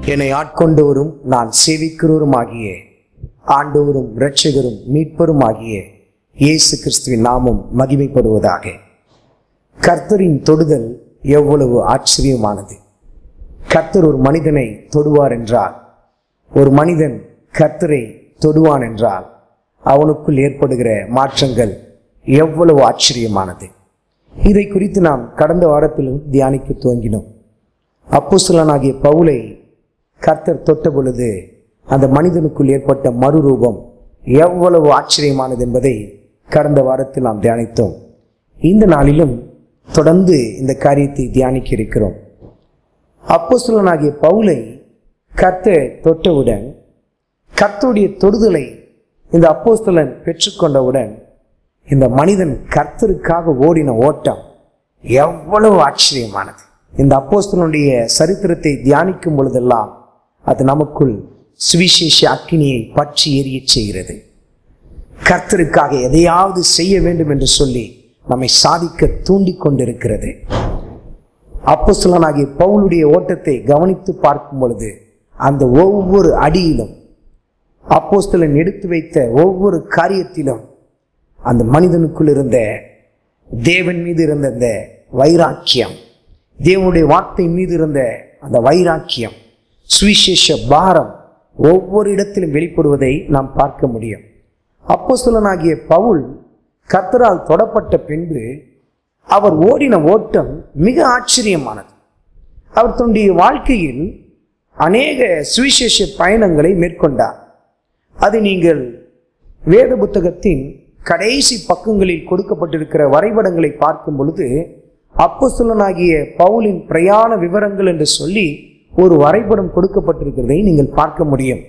என்னை ஆட்கொண்டவரும் நான் சேவிக்கிறவருமாகிய ஆண்டவரும் இரட்சகரும் மீட்பரும் ஆகிய இயேசு கிறிஸ்துவின் நாமம் மகிமைப்படுவதாக கர்த்தரின் தொடுதல் எவ்வளவு ஆச்சரியமானது கர்த்தர் ஒரு மனிதனை தொடுவார் என்றால் ஒரு மனிதன் கர்த்தரை தொடுவான் என்றால் அவனுக்குள் ஏற்படுகிற மாற்றங்கள் எவ்வளவு ஆச்சரியமானது இதை குறித்து நாம் கடந்த வாரத்திலும் தியானிக்க துவங்கினோம் அப்போஸ்தலனாகிய பவுலை கர்த்தர் தொட்ட பொழுது அந்த மனிதனுக்குள் ஏற்பட்ட மறுரூபம் எவ்வளவு ஆச்சரியமானது என்பதை கடந்த வாரத்தில் நாம் தியானித்தோம் இந்த நாளிலும் தொடர்ந்து இந்த காரியத்தை தியானிக்க இருக்கிறோம் அப்போஸ்தலனாகிய பவுலை கர்த்தர் தொட்டவுடன் கர்த்தருடைய தொடுதலை இந்த அப்போஸ்தலன் பெற்றுக்கொண்டவுடன் இந்த மனிதன் கர்த்தருக்காக ஓடின ஓட்டம் எவ்வளவு ஆச்சரியமானது இந்த அப்போஸ்தலனுடைய சரித்திரத்தை தியானிக்கும் பொழுதெல்லாம் அது நமக்குள் சுவிசேஷ அக்கினியை பற்றி எரியச் செய்கிறது கர்த்தருக்காக எதையாவது செய்ய வேண்டும் என்று சொல்லி நம்மை சாதிக்க தூண்டிக் கொண்டிருக்கிறது அப்போஸ்தலனாகிய பவுலுடைய ஓட்டத்தை கவனித்து பார்க்கும் பொழுது அந்த ஒவ்வொரு அடியிலும் அப்போஸ்தலன் எடுத்து வைத்த ஒவ்வொரு காரியத்திலும் அந்த மனிதனுக்குள் இருந்த தேவன் மீது இருந்த அந்த வைராக்கியம் தேவனுடைய வார்த்தை மீது இருந்த அந்த வைராக்கியம் சுவிசேஷ பாரம் ஒவ்வொரு இடத்திலும் வெளிப்படுவதை நாம் பார்க்க முடியும் அப்போஸ்தலனாகிய பவுல் கர்த்தரால் தொடப்பட்ட பின்பு அவர் ஓடின ஓட்டம் மிக ஆச்சரியமானது அவர் தன்னுடைய வாழ்க்கையில் அநேக சுவிசேஷ பயணங்களை மேற்கொண்டார் அது நீங்கள் வேத புத்தகத்தின் கடைசி பக்கங்களில் கொடுக்கப்பட்டிருக்கிற வரைபடங்களை பார்க்கும் பொழுது அப்போஸ்தலனாகிய பவுலின் பிரயாண விவரங்கள் என்று சொல்லி ஒரு வரைபடம் கொடுக்கப்பட்டிருக்கிறதை நீங்கள் பார்க்க முடியும்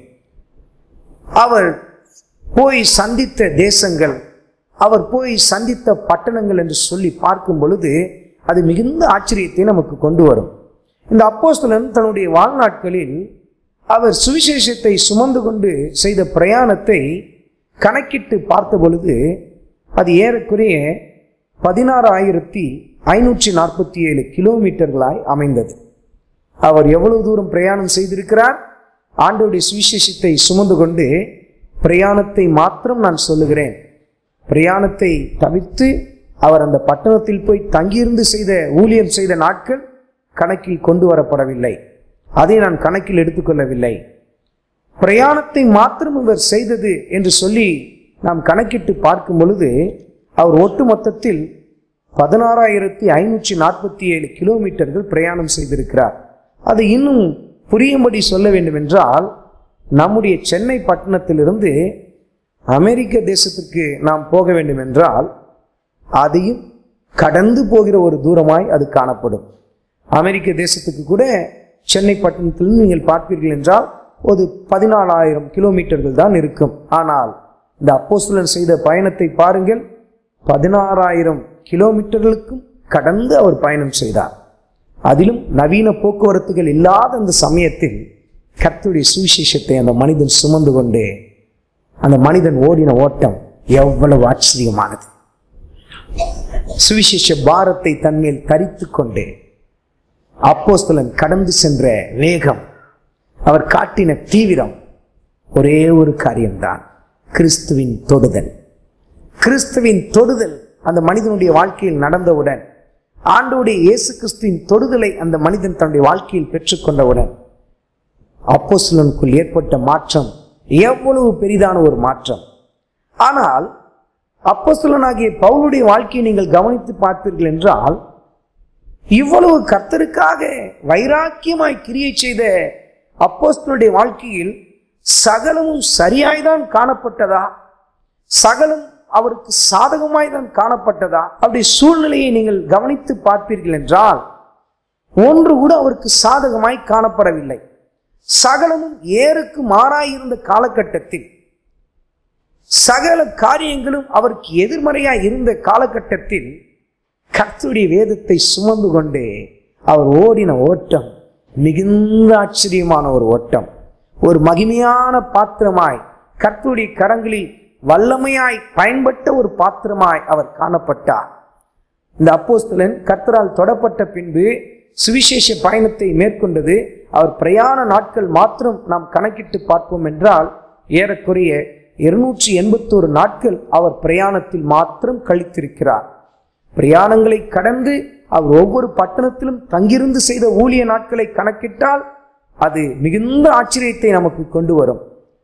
அவர் போய் சந்தித்த தேசங்கள் அவர் போய் சந்தித்த பட்டணங்கள் என்று சொல்லி பார்க்கும் பொழுது அது மிகுந்த ஆச்சரியத்தை நமக்கு கொண்டு வரும் இந்த அப்போஸ்தலன் தன்னுடைய வாழ்நாட்களில் அவர் சுவிசேஷத்தை சுமந்து கொண்டு செய்த பிரயாணத்தை கணக்கிட்டு பார்த்த பொழுது அது ஏறக்குறைய பதினாறாயிரத்தி ஐநூற்றி நாற்பத்தி ஏழு கிலோமீட்டர்களாய் அமைந்தது அவர் எவ்வளவு தூரம் பிரயாணம் செய்திருக்கிறார் ஆண்டோடைய சுவிசேஷத்தை சுமந்து கொண்டு பிரயாணத்தை மாத்திரம் நான் சொல்லுகிறேன் பிரயாணத்தை தவிர்த்து அவர் அந்த பட்டணத்தில் போய் தங்கியிருந்து செய்த ஊழியம் செய்த நாட்கள் கணக்கில் கொண்டு வரப்படவில்லை அதை நான் கணக்கில் எடுத்துக்கொள்ளவில்லை பிரயாணத்தை மாத்திரம் இவர் செய்தது என்று சொல்லி நாம் கணக்கிட்டு பார்க்கும் பொழுது அவர் ஒட்டு மொத்தத்தில் பதினாறாயிரத்தி ஐநூற்றி நாற்பத்தி ஏழு கிலோமீட்டர்கள் பிரயாணம் செய்திருக்கிறார் அது இன்னும் புரியும்படி சொல்ல வேண்டும் என்றால் நம்முடைய சென்னை பட்டணத்திலிருந்து அமெரிக்க தேசத்துக்கு நாம் போக வேண்டும் என்றால் அதையும் கடந்து போகிற ஒரு தூரமாய் அது காணப்படும் அமெரிக்க தேசத்துக்கு கூட சென்னை பட்டணத்திலிருந்து நீங்கள் பார்ப்பீர்கள் என்றால் ஒரு பதினாலாயிரம் கிலோமீட்டர்கள் தான் இருக்கும் ஆனால் இந்த அப்போஸ்தலன் செய்த பயணத்தை பாருங்கள் பதினாறாயிரம் கிலோமீட்டர்களுக்கும் கடந்து அவர் பயணம் செய்தார் அதிலும் நவீன போக்குவரத்துகள் இல்லாத அந்த சமயத்தில் கர்த்தருடைய சுவிசேஷத்தை அந்த மனிதன் சுமந்து கொண்டு அந்த மனிதன் ஓடின ஓட்டம் எவ்வளவு ஆச்சரியமானது சுவிசேஷ பாரத்தை தன்மேல் தரித்து கொண்டு அப்போஸ்தலன் கடந்து சென்ற வேகம் அவர் காட்டின தீவிரம் ஒரே ஒரு காரியம்தான் கிறிஸ்துவின் தொடுதல் கிறிஸ்துவின் தொடுதல் அந்த மனிதனுடைய வாழ்க்கையில் நடந்தவுடன் ஆண்டோடைய இயேசு கிறிஸ்துவின் தொடுதலை அந்த மனிதன் தன்னுடைய வாழ்க்கையில் பெற்றுக்கொண்டவுடன் அப்போஸ்தலனுக்குள் ஏற்பட்ட மாற்றம் எவ்வளவு பெரிதான ஒரு மாற்றம் ஆனால் அப்போஸ்தலனாகிய பவுலுடைய வாழ்க்கையை நீங்கள் கவனித்து பார்ப்பீர்கள் என்றால் இவ்வளவு கர்த்தருக்காக வைராக்கியமாய் கிரியை செய்த அப்போஸ்தலனுடைய வாழ்க்கையில் சகலமும் சரியாய்தான் காணப்பட்டதா சகலம் அவருக்கு சாதகமாய் தான் காணப்பட்டதா அப்படி சூழ்நிலையை நீங்கள் கவனித்து பார்ப்பீர்கள் என்றால் ஒன்று கூட அவருக்கு சாதகமாய் காணப்படவில்லை சகலமும் ஏருக்கு மாறாயிருந்த காலகட்டத்தில் சகல காரியங்களும் அவருக்கு எதிர்மறையாய் இருந்த காலகட்டத்தில் கர்த்தருடைய வேதத்தை சுமந்து கொண்டு அவர் ஓடின ஓட்டம் மிகுந்த ஆச்சரியமான ஒரு ஓட்டம் ஒரு மகிமையான பாத்திரமாய் கர்த்தருடைய கரங்களில் வல்லமையாய் பயன்பட்ட ஒரு பாத்திரமாய் அவர் காணப்பட்டார் இந்த அப்போஸ்தலன் கர்த்தரால் தொடப்பட்ட பின்பு சுவிசேஷ பயணத்தை மேற்கொண்டது அவர் பிரயாண நாட்கள் மாத்திரம் நாம் கணக்கிட்டு பார்ப்போம் என்றால் ஏறக்குறைய இருநூற்றி எண்பத்தோரு நாட்கள் அவர் பிரயாணத்தில் மாத்திரம் கழித்திருக்கிறார் பிரயாணங்களை கடந்து அவர் ஒவ்வொரு பட்டணத்திலும் தங்கியிருந்து செய்த ஊழிய நாட்களை கணக்கிட்டால் அது மிகுந்த ஆச்சரியத்தை நமக்கு கொண்டு வரும்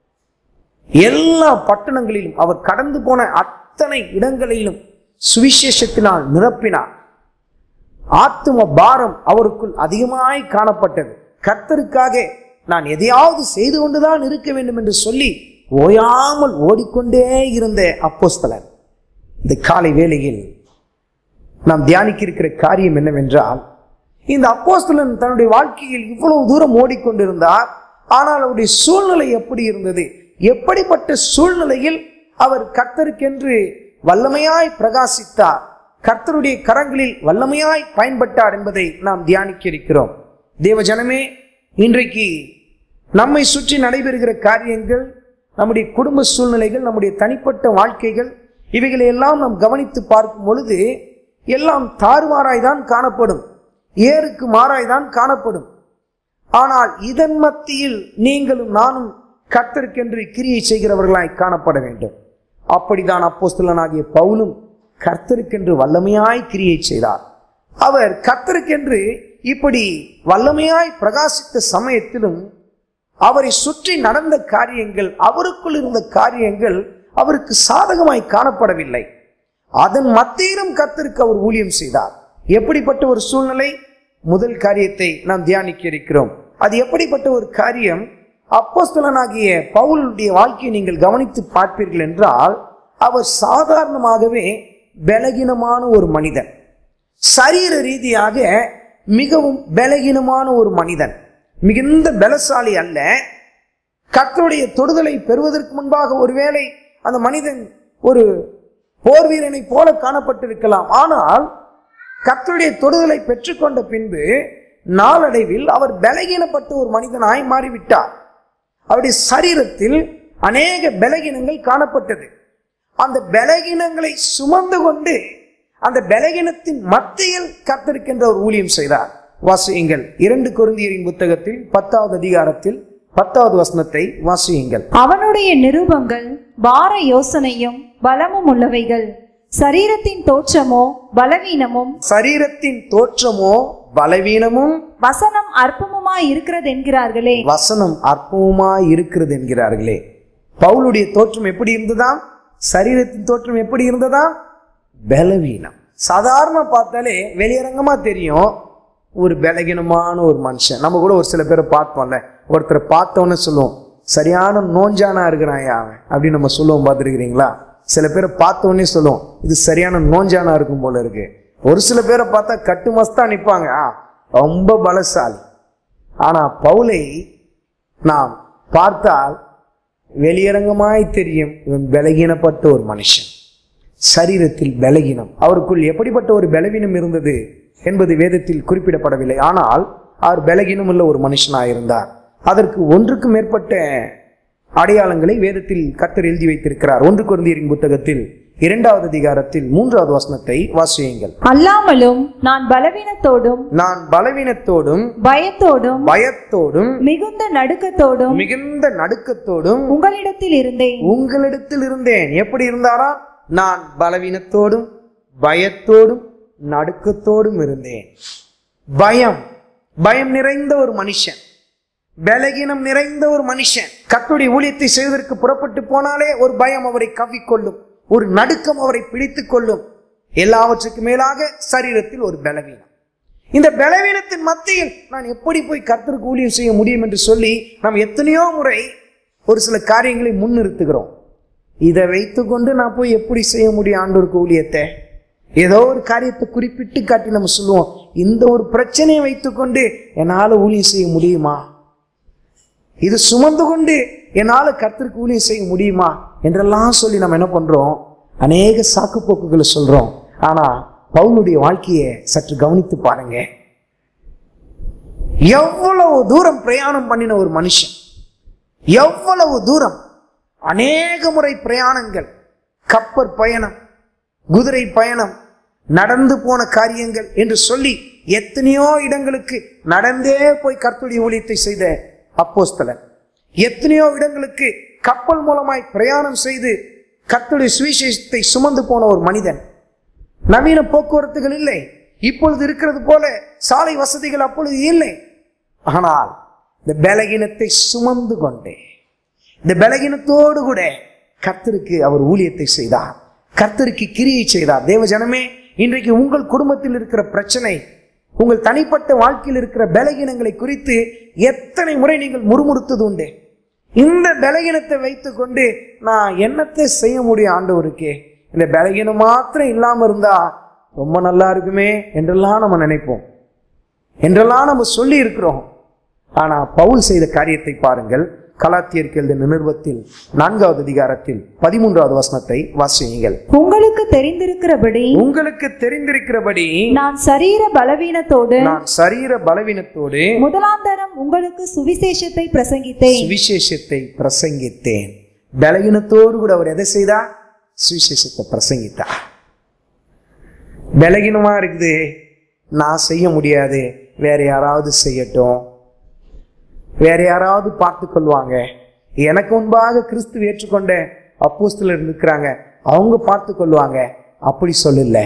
எல்லா பட்டணங்களிலும் அவர் கடந்து போன அத்தனை இடங்களிலும் சுவிசேஷத்தினால் நிரப்பினார் ஆத்தும பாரம் அவருக்குள் அதிகமாய் காணப்பட்டது கர்த்தருக்காக நான் எதையாவது செய்து கொண்டுதான் இருக்க வேண்டும் என்று சொல்லி ஓயாமல் ஓடிக்கொண்டே இருந்த அப்போஸ்தலன் இந்த காலை வேளையில் நாம் தியானிக்க இருக்கிற காரியம் என்னவென்றால் இந்த அப்போஸ்தலன் தன்னுடைய வாழ்க்கையில் இவ்வளவு தூரம் ஓடிக்கொண்டிருந்தார் ஆனால் அவருடைய சூழ்நிலை எப்படி இருந்தது எப்படிப்பட்ட சூழ்நிலையில் அவர் கர்த்தருக்கென்று வல்லமையாய் பிரகாசித்தார் கர்த்தருடைய கரங்களில் வல்லமையாய் பயன்பட்டார் என்பதை நாம் தியானிக்க இருக்கிறோம் தேவ ஜனமே இன்றைக்கு நம்மை சுற்றி நடைபெறுகிற காரியங்கள் நம்முடைய குடும்ப சூழ்நிலைகள் நம்முடைய தனிப்பட்ட வாழ்க்கைகள் இவைகளை எல்லாம் நாம் கவனித்து பார்க்கும் பொழுது எல்லாம் தாறுமாறாய் தான் காணப்படும் ஏருக்கு மாறாய் தான் காணப்படும் ஆனால் இதன் மத்தியில் நீங்களும் நானும் கர்த்தருக்கென்று கிரியை செய்கிறவர்களாய் காணப்பட வேண்டும் அப்படிதான் அப்போஸ்தலனாகிய பவுலும் கர்த்தருக்கென்று வல்லமையாய் கிரியை செய்தார் அவர் கர்த்தருக்கென்று இப்படி வல்லமையாய் பிரகாசித்த சமயத்திலும் அவரை சுற்றி நடந்த காரியங்கள் அவருக்குள் இருந்த காரியங்கள் அவருக்கு சாதகமாய் காணப்படவில்லை அதன் மத்தியிலும் கர்த்தருக்கு அவர் ஊழியம் செய்தார் எப்படிப்பட்ட ஒரு சூழ்நிலை முதல் காரியத்தை நாம் தியானிக்க இருக்கிறோம் அது எப்படிப்பட்ட ஒரு காரியம் அப்போஸ்தலனாகிய பவுலுடைய வாழ்க்கையை நீங்கள் கவனித்து பார்ப்பீர்கள் என்றால் அவர் சாதாரணமாகவே பலகீனமான ஒரு மனிதன் சரீர ரீதியாக மிகவும் பலகீனமான ஒரு மனிதன் மிகுந்த பலசாலி அல்ல கர்த்தருடைய தொடுதலை பெறுவதற்கு முன்பாக ஒருவேளை அந்த மனிதன் ஒரு போர் வீரனை போல காணப்பட்டிருக்கலாம் ஆனால் கர்த்தருடைய தொடுதலை பெற்றுக்கொண்ட பின்பு நாளடைவில் அவர் பலகீனப்பட்ட ஒரு மனிதனாய் மாறிவிட்டார் அவருடைய சரீரத்தில் அநேக பலகீனங்கள் காணப்பட்டது அந்த பலகீனங்களை சுமந்து கொண்டு அந்த பலகீனத்தின் மத்தியில் கர்த்தருக்கென்ற ஒரு ஊழியம் செய்தார் வாசியுங்கள் இரண்டு கொருந்தியரின் புத்தகத்தில் பத்தாவது அதிகாரத்தில் பத்தாவது வசனத்தை வாசியுங்கள் அவனுடைய நிருபங்கள் வார யோசனையும் பலமும் உள்ளவைகள் சரீரத்தின் தோற்றமோ பலவீனமும் சரீரத்தின் தோற்றமோ பலவீனமும் வசனம் அற்பமுமாய் இருக்கிறது என்கிறார்களே வசனம் அற்பமாய் இருக்கிறது என்கிறார்களே பவுலுடைய தோற்றம் எப்படி இருந்ததாம் சரீரத்தின் தோற்றம் எப்படி இருந்ததாம் பலவீனம் சாதாரண பார்த்தாலே வெளியரங்கமா தெரியும் ஒரு பலகீனமான ஒரு மனுஷன் நம்ம கூட ஒரு சில பேரை பார்ப்போம்ல ஒருத்தரை பார்த்தோன்னே சொல்லுவோம் சரியான நோஞ்சானா இருக்கிறான் அவன் அப்படின்னு நம்ம சொல்லுவோம் பார்த்துருக்கிறீங்களா சில பேரை பார்த்தோன்னே சொல்லுவோம் இது சரியான நோஞ்சானா இருக்கும் போல இருக்கு ஒரு சில பேரை பார்த்தா கட்டு மஸ்தா நிற்பாங்க ஆ ரொம்ப பலசாலி ஆனா பவுலை நாம் பார்த்தால் வெளியரங்கமாய் தெரியும் இவன் பலகீனப்பட்ட ஒரு மனுஷன் சரீரத்தில் பலகீனம் அவருக்குள் எப்படிப்பட்ட ஒரு பலவீனம் இருந்தது என்பது வேதத்தில் குறிப்பிடப்படவில்லை ஆனால் அவர் பலகீனம் உள்ள ஒரு மனுஷனாயிருந்தார் அதற்கு ஒன்றுக்கு மேற்பட்ட அடையாளங்களை வேதத்தில் கர்த்தர் எழுதி வைத்திருக்கிறார் ஒன்று குருந்தியரின் புத்தகத்தில் இரண்டாவது அதிகாரத்தில் மூன்றாவது வசனத்தை வாசியுங்கள் அல்லாமலும் நான் பலவீனத்தோடும் நான் பலவீனத்தோடும் பயத்தோடும் பயத்தோடும் மிகுந்த நடுக்கத்தோடும் மிகுந்த நடுக்கத்தோடும் உங்களிடத்தில் இருந்தேன் உங்களிடத்தில் இருந்தேன் எப்படி இருந்தாரா நான் பலவீனத்தோடும் பயத்தோடும் நடுக்கத்தோடும் இருந்தேன் பயம் பயம் நிறைந்த ஒரு மனுஷன் பலகீனம் நிறைந்த ஒரு மனுஷன் கர்த்தருடைய ஊழியத்தை செய்வதற்கு புறப்பட்டு போனாலே ஒரு பயம் அவரை கவ்விக்கொள்ளும் ஒரு நடுக்கம் அவரை பிடித்துக் கொள்ளும் எல்லாவற்றுக்கு மேலாக சரீரத்தில் ஒரு பலவீனம் இந்த பலவீனத்தின் மத்தியில் நான் எப்படி போய் கர்த்தருக்கு ஊழியம் செய்ய முடியும் என்று சொல்லி நாம் எத்தனையோ முறை ஒரு சில காரியங்களை முன்னிறுத்துகிறோம் இதை வைத்துக்கொண்டு நான் போய் எப்படி செய்ய முடியும் ஆண்டோருக்கு ஊழியத்தை ஏதோ ஒரு காரியத்தை குறிப்பிட்டு காட்டி நம்ம சொல்லுவோம் இந்த ஒரு பிரச்சனையை வைத்துக்கொண்டு என்னால் ஊழியம் செய்ய முடியுமா இது சுமந்து கொண்டு என்னால் கர்த்தருக்கு ஊழியம் செய்ய முடியுமா என்றெல்லாம் சொல்லி நம்ம என்ன பண்றோம் அநேக சாக்கு போக்குகளை சொல்றோம் ஆனா பவுலுடைய வாழ்க்கையை சற்று கவனித்து பாருங்க எவ்வளவு தூரம் பிரயாணம் பண்ணின ஒரு மனுஷன் எவ்வளவு தூரம் அநேக முறை பிரயாணங்கள் கப்பற் பயணம் குதிரை பயணம் நடந்து போன காரியங்கள் என்று சொல்லி எத்தனையோ இடங்களுக்கு நடந்தே போய் கர்த்தருடைய ஊழியத்தை செய்த அப்போஸ்தலன் எத்தனையோ இடங்களுக்கு கப்பல் மூலமாய் பிரயாணம் செய்து கர்த்தருடைய சுவிசேஷத்தை சுமந்து போன ஒரு மனிதன் நவீன போக்குவரத்துகள் இல்லை இப்பொழுது இருக்கிறது போல சாலை வசதிகள் அப்பொழுது இல்லை ஆனால் இந்த பலகீனத்தை சுமந்து கொண்டே இந்த பலகீனத்தோடு கூட கர்த்தருக்கு அவர் ஊழியத்தை செய்தார் கர்த்தருக்கு கிரியை செய்தார் தேவ ஜனமே இன்றைக்கு உங்கள் குடும்பத்தில் இருக்கிற பிரச்சனை உங்கள் தனிப்பட்ட வாழ்க்கையில் இருக்கிற பலகீனங்களை குறித்து எத்தனை முறை நீங்கள் முறுமுறுத்தது உண்டு இந்த பலகீனத்தை வைத்துக்கொண்டு நான் என்னத்தை செய்ய முடியும் ஆண்டவருக்கே இந்த பலகீனம் மாத்திரம் இல்லாம இருந்தா ரொம்ப நல்லா இருக்குமே என்றெல்லாம் நம்ம நினைப்போம் என்றெல்லாம் நம்ம சொல்லி இருக்கிறோம் ஆனா பவுல் செய்த காரியத்தை பாருங்கள் கலாத்தியருக்கு எழுதின நிருபத்தில் நான்காவது அதிகாரத்தில் பதிமூன்றாவது வசனத்தை வாசியுங்கள் உங்களுக்கு தெரிந்திருக்கிறபடி உங்களுக்கு தெரிந்திருக்கிறபடி நான் சரீர பலவீனத்தோடு நான் சரீர பலவீனத்தோடு முதலாந்தரம் உங்களுக்கு சுவிசேஷத்தை பிரசங்கித்தேன் சுவிசேஷத்தை பிரசங்கித்தேன் பலகீனத்தோடு கூட அவர் எதை செய்தார் சுவிசேஷத்தை பிரசங்கித்தார் பலகீனமா இருக்குது நான் செய்ய முடியாது வேற யாராவது செய்யட்டும் வேற யாராவது பார்த்து கொள்வாங்க எனக்கு முன்பாக கிறிஸ்து ஏற்றுக்கொண்ட அப்போஸ்தலர் இருக்கிறாங்க அவங்க பார்த்து கொள்வாங்க அப்படி சொல்லல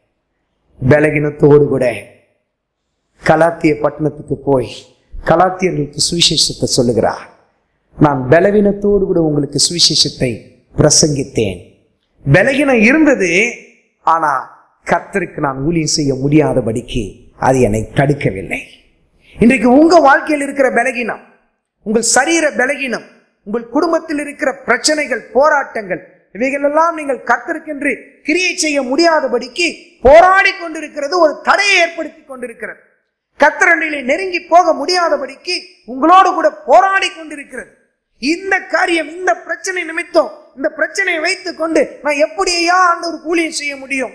பலகீனத்தோடு கூட கலாத்திய பட்டணத்துக்கு போய் கலாத்தியர்களுக்கு சுவிசேஷத்தை சொல்லுகிறார் நான் பலவீனத்தோடு கூட உங்களுக்கு சுவிசேஷத்தை பிரசங்கித்தேன் பலகீனம் இருந்தது ஆனா கர்த்தருக்கு நான் ஊழியம் செய்ய முடியாதபடிக்கு அது என்னை தடுக்கவில்லை இன்றைக்கு உங்க வாழ்க்கையில் இருக்கிற பலகீனம் உங்கள் சரீர பலகீனம் உங்கள் குடும்பத்தில் இருக்கிற பிரச்சனைகள் போராட்டங்கள் இவைகளெல்லாம் நீங்கள் கர்த்தருக்கென்று கிரியை செய்ய முடியாதபடிக்கு போராடி கொண்டிருக்கிறது ஒரு தடையை ஏற்படுத்தி கொண்டிருக்கிறது கத்தரண்டிலே நெருங்கி போக முடியாதபடிக்கு உங்களோடு கூட போராடி கொண்டிருக்கிறது இந்த காரியம் இந்த பிரச்சனை நிமித்தம் இந்த பிரச்சனையை வைத்துக் கொண்டு நான் எப்படியா ஆண்டவர் ஊழியம் செய்ய முடியும்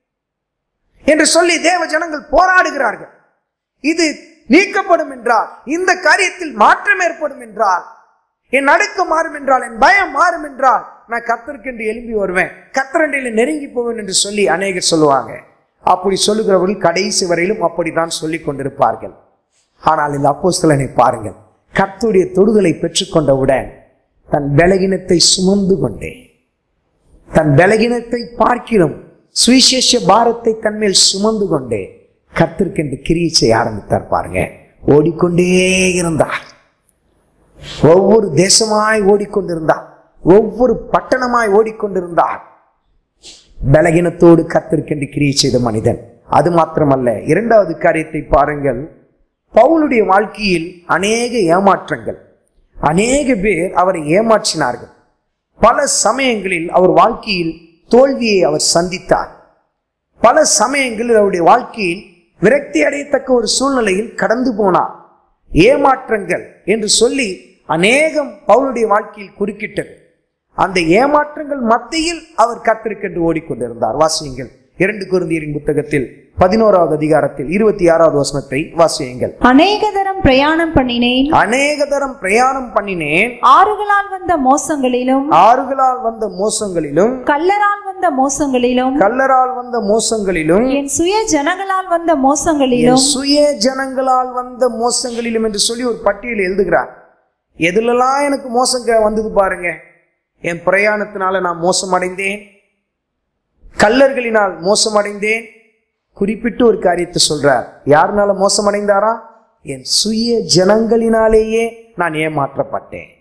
என்று சொல்லி தேவ ஜனங்கள் போராடுகிறார்கள் இது நீக்கப்படும் என்றால் இந்த காரியத்தில் மாற்றம் ஏற்படும் என்றால் என் நடுக்கம் மாறும் என்றால் என் பயம் மாறும் என்றால் நான் கத்தருக்கென்று எழும்பி வருவேன் கத்தரண்டையில் நெருங்கி போவேன் என்று சொல்லி அநேகர் சொல்லுவாங்க அப்படி சொல்லுகிறவர்கள் கடைசி வரையிலும் அப்படித்தான் சொல்லிக் கொண்டிருப்பார்கள் ஆனால் இந்த அப்போஸ்தலனை பாருங்கள் கர்த்தருடைய தொடுதலை பெற்றுக்கொண்டவுடன் தன் பலகீனத்தை சுமந்து கொண்டே தன் பலகீனத்தை பார்க்கிறோம் சுவிசேஷ பாரத்தை தன்மேல் சுமந்து கொண்டே கர்த்தருக்கென்று கிரியை செய்ய ஆரம்பித்தார் பாருங்க ஓடிக்கொண்டே இருந்தார் ஒவ்வொரு தேசமாய் ஓடிக்கொண்டிருந்தார் ஒவ்வொரு பட்டணமாய் ஓடிக்கொண்டிருந்தார் பலகீனத்தோடு கர்த்தருக்கென்று கிரியை செய்த மனிதன் அது மாத்திரமல்ல இரண்டாவது காரியத்தை பாருங்கள் பவுலுடைய வாழ்க்கையில் அநேக ஏமாற்றங்கள் அநேக பேர் அவரை ஏமாற்றினார்கள் பல சமயங்களில் அவர் வாழ்க்கையில் தோல்வியை அவர் சந்தித்தார் பல சமயங்களில் அவருடைய வாழ்க்கையில் விரக்தி அடையத்தக்க ஒரு சூழ்நிலையில் கடந்து போனார் ஏமாற்றங்கள் என்று சொல்லி அநேகம் பவுலுடைய வாழ்க்கையில் குறுக்கிட்டது அந்த ஏமாற்றங்கள் மத்தியில் அவர் கத்திருக்கென்று ஓடிக்கொண்டிருந்தார் வாசியுங்கள் இரண்டு குருந்தியரின் புத்தகத்தில் பதினோராவது அதிகாரத்தில் இருபத்தி ஆறாவது வசனத்தை வாசியுங்கள் அநேக தரம் பிரயாணம் பண்ணினேன் அநேக தரம் பிரயாணம் பண்ணினேன் ஆறுகளால் வந்த மோசங்களிலும் ஆறுகளால் வந்த மோசங்களிலும் கல்லரால் வந்த மோசங்களிலும் கல்லரால் வந்த மோசங்களிலும் என் சுய ஜனங்களால் வந்த என் மோசங்களிலும் சுய ஜனங்களால் வந்த மோசங்களிலும் என்று சொல்லி ஒரு பட்டியல் எழுதுகிறார் எதுலெல்லாம் எனக்கு மோசங்க வந்தது பாருங்க என் பிரயாணத்தினால நான் மோசமடைந்தேன் கல்லர்களினால் மோசமடைந்தேன் குறிப்பிட்டு ஒரு காரியத்தை சொல்றார் யாருனால மோசமடைந்தாரா என் சுய ஜனங்களினாலேயே நான் ஏமாற்றப்பட்டேன்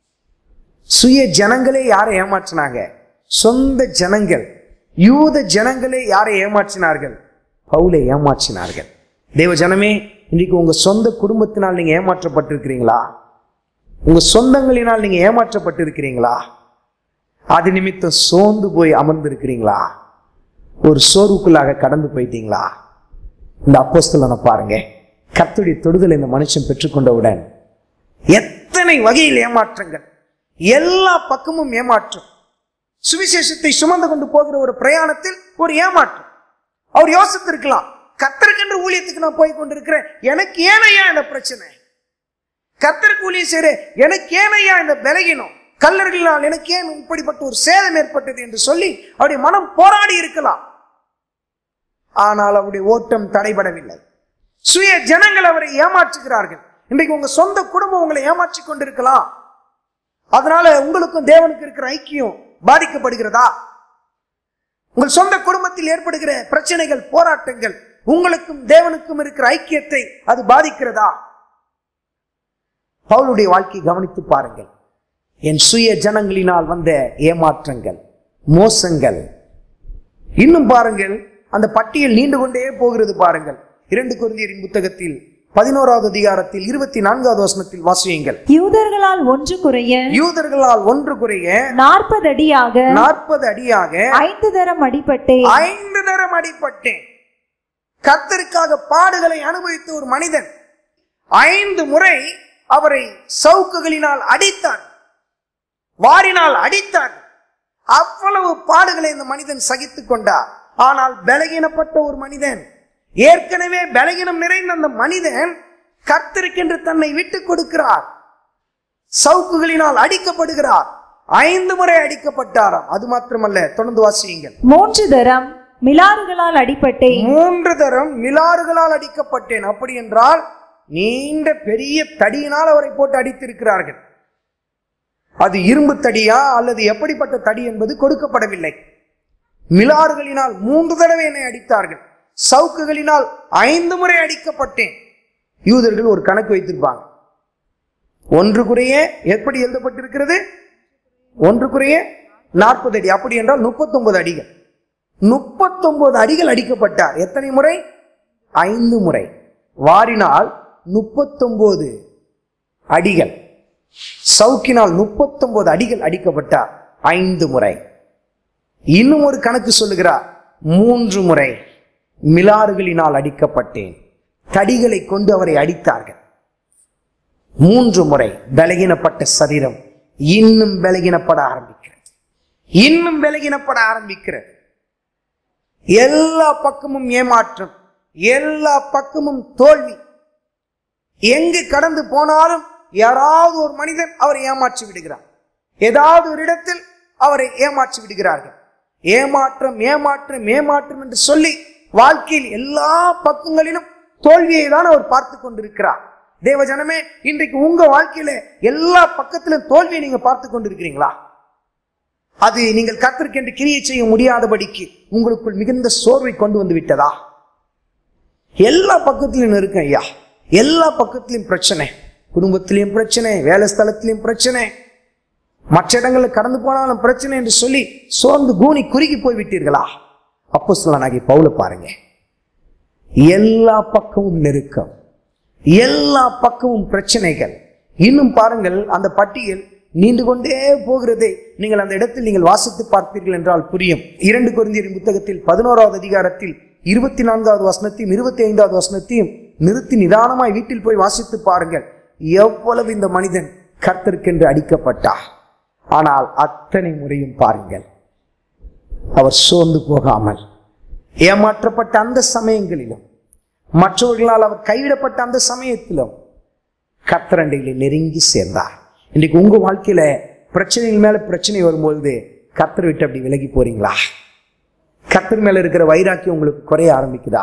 சுய ஜனங்களே யாரை ஏமாற்றினாங்க சொந்த ஜனங்கள் யூத ஜனங்களே யாரை ஏமாற்றினார்கள் பவுலை ஏமாற்றினார்கள் தேவ ஜனமே இன்னைக்கு உங்க சொந்த குடும்பத்தினால் நீங்க ஏமாற்றப்பட்டிருக்கிறீங்களா உங்க சொந்தங்களினால் நீங்க ஏமாற்றப்பட்டிருக்கிறீங்களா அது நிமித்தம் சோர்ந்து போய் அமர்ந்திருக்கிறீங்களா ஒரு சோர்வுக்குள்ளாக கடந்து போயிட்டீங்களா இந்த அப்போஸ்தலனை பாருங்க கர்த்தருடைய தொடுதல் இந்த மனுஷன் பெற்றுக்கொண்டவுடன் எத்தனை வகையில் ஏமாற்றங்கள் எல்லா பக்கமும் ஏமாற்றம் சுவிசேஷத்தை சுமந்து கொண்டு போகிற ஒரு பிரயாணத்தில் ஒரு ஏமாற்றம் அவர் யோசித்திருக்கலாம் கத்தருக்கென்று ஊழியத்துக்கு நான் போய் கொண்டிருக்கிறேன் எனக்கு ஏனையா இந்த பிரச்சனை கத்தருக்கு ஊழியம் செய்கிறேன் எனக்கு ஏனையா இந்த பலகீனம் கல்லர்களால் எனக்கு ஏன் இப்படிப்பட்ட ஒரு சேதம் ஏற்பட்டது என்று சொல்லி அவருடைய மனம் போராடி இருக்கலாம் ஆனால் அவருடைய ஓட்டம் தடைபடவில்லை சுய ஜனங்கள் அவரை ஏமாற்றுகிறார்கள் இன்றைக்கு உங்க சொந்த குடும்பம் உங்களை ஏமாற்றி கொண்டிருக்கலாம் அதனால உங்களுக்கும் தேவனுக்கு இருக்கிற ஐக்கியம் பாதிக்கப்படுகிறதா உங்கள் சொந்த குடும்பத்தில் ஏற்படுகிற பிரச்சனைகள் போராட்டங்கள் உங்களுக்கும் தேவனுக்கும் இருக்கிற ஐக்கியத்தை அது பாதிக்கிறதா பவுலுடைய வாழ்க்கையை கவனித்து பாருங்கள் என் சுய ஜனங்களினால் வந்த ஏமாற்றங்கள் மோசங்கள் இன்னும் பாருங்கள் அந்த பட்டியல் நீண்டு கொண்டே போகிறது பாருங்கள் இரண்டு குருந்தியரின் புத்தகத்தில் பதினோராவது அதிகாரத்தில் இருபத்தி நான்காவது வசனத்தில் வாசியுங்கள் யூதர்களால் ஒன்று குறைய யூதர்களால் ஒன்று குறைய நாற்பது அடியாக நாற்பது அடியாக ஐந்து தரம் அடிபட்டேன் ஐந்து தரம் அடிபட்டேன் கர்த்தருக்காக பாடுகளை அனுபவித்த ஒரு மனிதன் ஐந்து முறை அவரை சவுக்குகளினால் அடித்தார் வாரினால் அடித்தார் அவ்வளவு பாடுகளை இந்த மனிதன் சகித்துக் கொண்டார் ஆனால் பலகீனப்பட்ட ஒரு மனிதன் ஏற்கனவே பலகீனம் நிறைந்த அந்த மனிதன் கர்த்தருக்கென்று தன்னை விட்டுக் கொடுக்கிறார் சவுக்குகளினால் அடிக்கப்படுகிறார் ஐந்து முறை அடிக்கப்பட்டாராம் அது மாத்திரமல்ல தொடர்ந்து வாசியுங்கள் மூன்று தரம் மிலாறுகளால் அடிபட்டேன் மூன்று தரம் மிலாறுகளால் அடிக்கப்பட்டேன் அப்படி என்றால் நீண்ட பெரிய தடியினால் அவரை போட்டு அடித்திருக்கிறார்கள் அது இரும்பு தடியா அல்லது எப்படிப்பட்ட தடி என்பது கொடுக்கப்படவில்லை மிலாறுகளினால் மூன்று தடவை என்னை அடித்தார்கள் சவுக்குகளினால் ஐந்து முறை அடிக்கப்பட்டேன் யூதர்கள் ஒரு கணக்கு வைத்திருப்பாங்க ஒன்று குறைய எப்படி எழுதப்பட்டிருக்கிறது ஒன்று குறைய நாற்பது அடி அப்படி என்றால் முப்பத்தொன்பது அடிகள் முப்பத்தொன்பது அடிகள் அடிக்கப்பட்டார் எத்தனை முறை ஐந்து முறை வாரினால் முப்பத்தொன்பது அடிகள் சவுக்கினால் முப்பத்தொன்பது அடிகள் அடிக்கப்பட்டார் ஐந்து முறை இன்னும் ஒரு கணக்கு சொல்லுகிறார் மூன்று முறை மிலாறுகளினால் அடிக்கப்பட்டேன் தடிகளை கொண்டு அவரை அடித்தார்கள் மூன்று முறை பலகீனப்பட்ட சரீரம் இன்னும் பலகீனப்பட ஆரம்பிக்கிறது இன்னும் பலகீனப்பட ஆரம்பிக்கிறது எல்லா பக்கமும் ஏமாற்றம் எல்லா பக்கமும் தோல்வி எங்கு கடந்து போனாலும் யாராவது ஒரு மனிதன் அவரை ஏமாற்றி விடுகிறார் ஏதாவது ஒரு இடத்தில் அவரை ஏமாற்றி விடுகிறார்கள் ஏமாற்றம் ஏமாற்றம் ஏமாற்றம் என்று சொல்லி வாழ்க்கையில் எல்லா பக்கங்களிலும் தோல்வியை தான் அவர் பார்த்து கொண்டிருக்கிறார் தேவ ஜனமே இன்றைக்கு உங்க வாழ்க்கையில எல்லா பக்கத்திலும் தோல்வியை நீங்க பார்த்து கொண்டிருக்கிறீங்களா அது நீங்கள் கத்திற்கென்று கிரியை செய்ய முடியாதபடிக்கு உங்களுக்குள் மிகுந்த சோர்வை கொண்டு வந்து விட்டதா எல்லா பக்கத்திலும் இருக்கு ஐயா எல்லா பக்கத்திலும் பிரச்சனை குடும்பத்திலையும் பிரச்சனை வேலை ஸ்தலத்திலையும் பிரச்சனை மற்ற இடங்களில் கடந்து போனாலும் பிரச்சனை என்று சொல்லி சோர்ந்து கூனி குறுகி போய் விட்டீர்களா அப்போ சொல்லனாகி பவுல பாருங்க எல்லா பக்கமும் நெருக்கம் எல்லா பக்கமும் பிரச்சனைகள் இன்னும் பாருங்கள் அந்த பட்டியல் நீண்டு கொண்டே போகிறதே நீங்கள் அந்த இடத்தில் நீங்கள் வாசித்து பார்ப்பீர்கள் என்றால் புரியும் இரண்டு குருந்தியரின் புத்தகத்தில் பதினோராவது அதிகாரத்தில் இருபத்தி நான்காவது வசனத்தையும் இருபத்தி ஐந்தாவது வசனத்தையும் நிறுத்தி நிதானமாய் வீட்டில் போய் வாசித்து பாருங்கள் எவ்வளவு இந்த மனிதன் கர்த்தருக்கென்று அடிக்கப்பட்டார் ஆனால் அத்தனை முறையும் பாருங்கள் அவர் சோர்ந்து போகாமல் ஏமாற்றப்பட்ட அந்த சமயங்களிலும் மற்றவர்களால் அவர் கைவிடப்பட்ட அந்த சமயத்திலும் கத்தரண்டையில நெருங்கி சேர்ந்தார் இன்னைக்கு உங்க வாழ்க்கையில பிரச்சனைகள் மேல பிரச்சனை வரும்பொழுது கத்தர் விட்டு அப்படி விலகி போறீங்களா கத்தர் மேல இருக்கிற வைராக்கியம் உங்களுக்கு குறைய ஆரம்பிக்குதா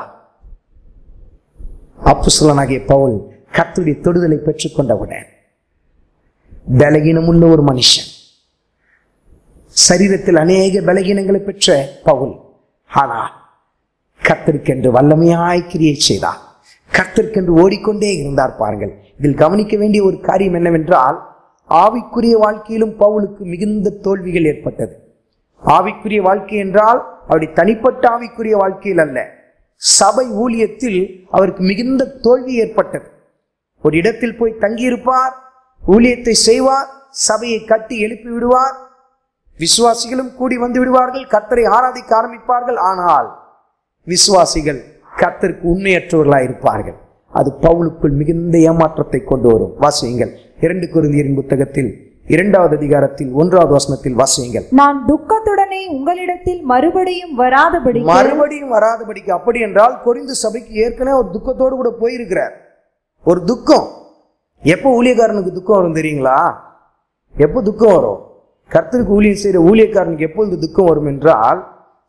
அப்புசலனாகிய பவுல் கர்த்தருடைய தொடுதலை பெற்றுக்கொண்டவுடன் பலகீனமுள்ள ஒரு மனுஷன் சரீரத்தில் அநேக பலகீனங்களை பெற்ற பவுல் ஆனால் கர்த்தருக்கென்று வல்லமையாய் கிரியை செய்தார் கர்த்தருக்கென்று ஓடிக்கொண்டே இருந்தார் பாருங்கள் இதில் கவனிக்க வேண்டிய ஒரு காரியம் என்னவென்றால் ஆவிக்குரிய வாழ்க்கையிலும் பவுலுக்கு மிகுந்த தோல்விகள் ஏற்பட்டது ஆவிக்குரிய வாழ்க்கை என்றால் அவருடைய தனிப்பட்ட ஆவிக்குரிய வாழ்க்கையில் அல்ல சபை ஊழியத்தில் அவருக்கு மிகுந்த தோல்வி ஏற்பட்டது ஒரு இடத்தில் போய் தங்கியிருப்பார் ஊழியத்தை செய்வார் சபையை கட்டி எழுப்பி விடுவார் விசுவாசிகளும் கூடி வந்து விடுவார்கள் கர்த்தரை ஆராதிக்க ஆரம்பிப்பார்கள் ஆனால் விசுவாசிகள் கர்த்தருக்கு உண்மையற்றவர்களாய் இருப்பார்கள் அது பவுலுக்குள் மிகுந்த ஏமாற்றத்தை கொண்டு வரும் வாசியுங்கள் இரண்டு குருந்தியரின் புத்தகத்தில் இரண்டாவது அதிகாரத்தில் ஒன்றாவது வசனத்தில் வாசியுங்கள் நான் துக்கத்துடனே உங்களிடத்தில் மறுபடியும் வராதபடி மறுபடியும் வராதபடிக்கு அப்படி என்றால் கொரிந்து சபைக்கு ஏற்கனவே ஒரு துக்கத்தோடு கூட போயிருக்கிறார் ஒரு துக்கம் எப்போ ஊழியக்காரனுக்கு துக்கம் வரும் தெரியுங்களா எப்போ துக்கம் வரும் கர்த்தருக்கு ஊழியம் செய்கிற ஊழியக்காரனுக்கு எப்பொழுது துக்கம் வரும் என்றால்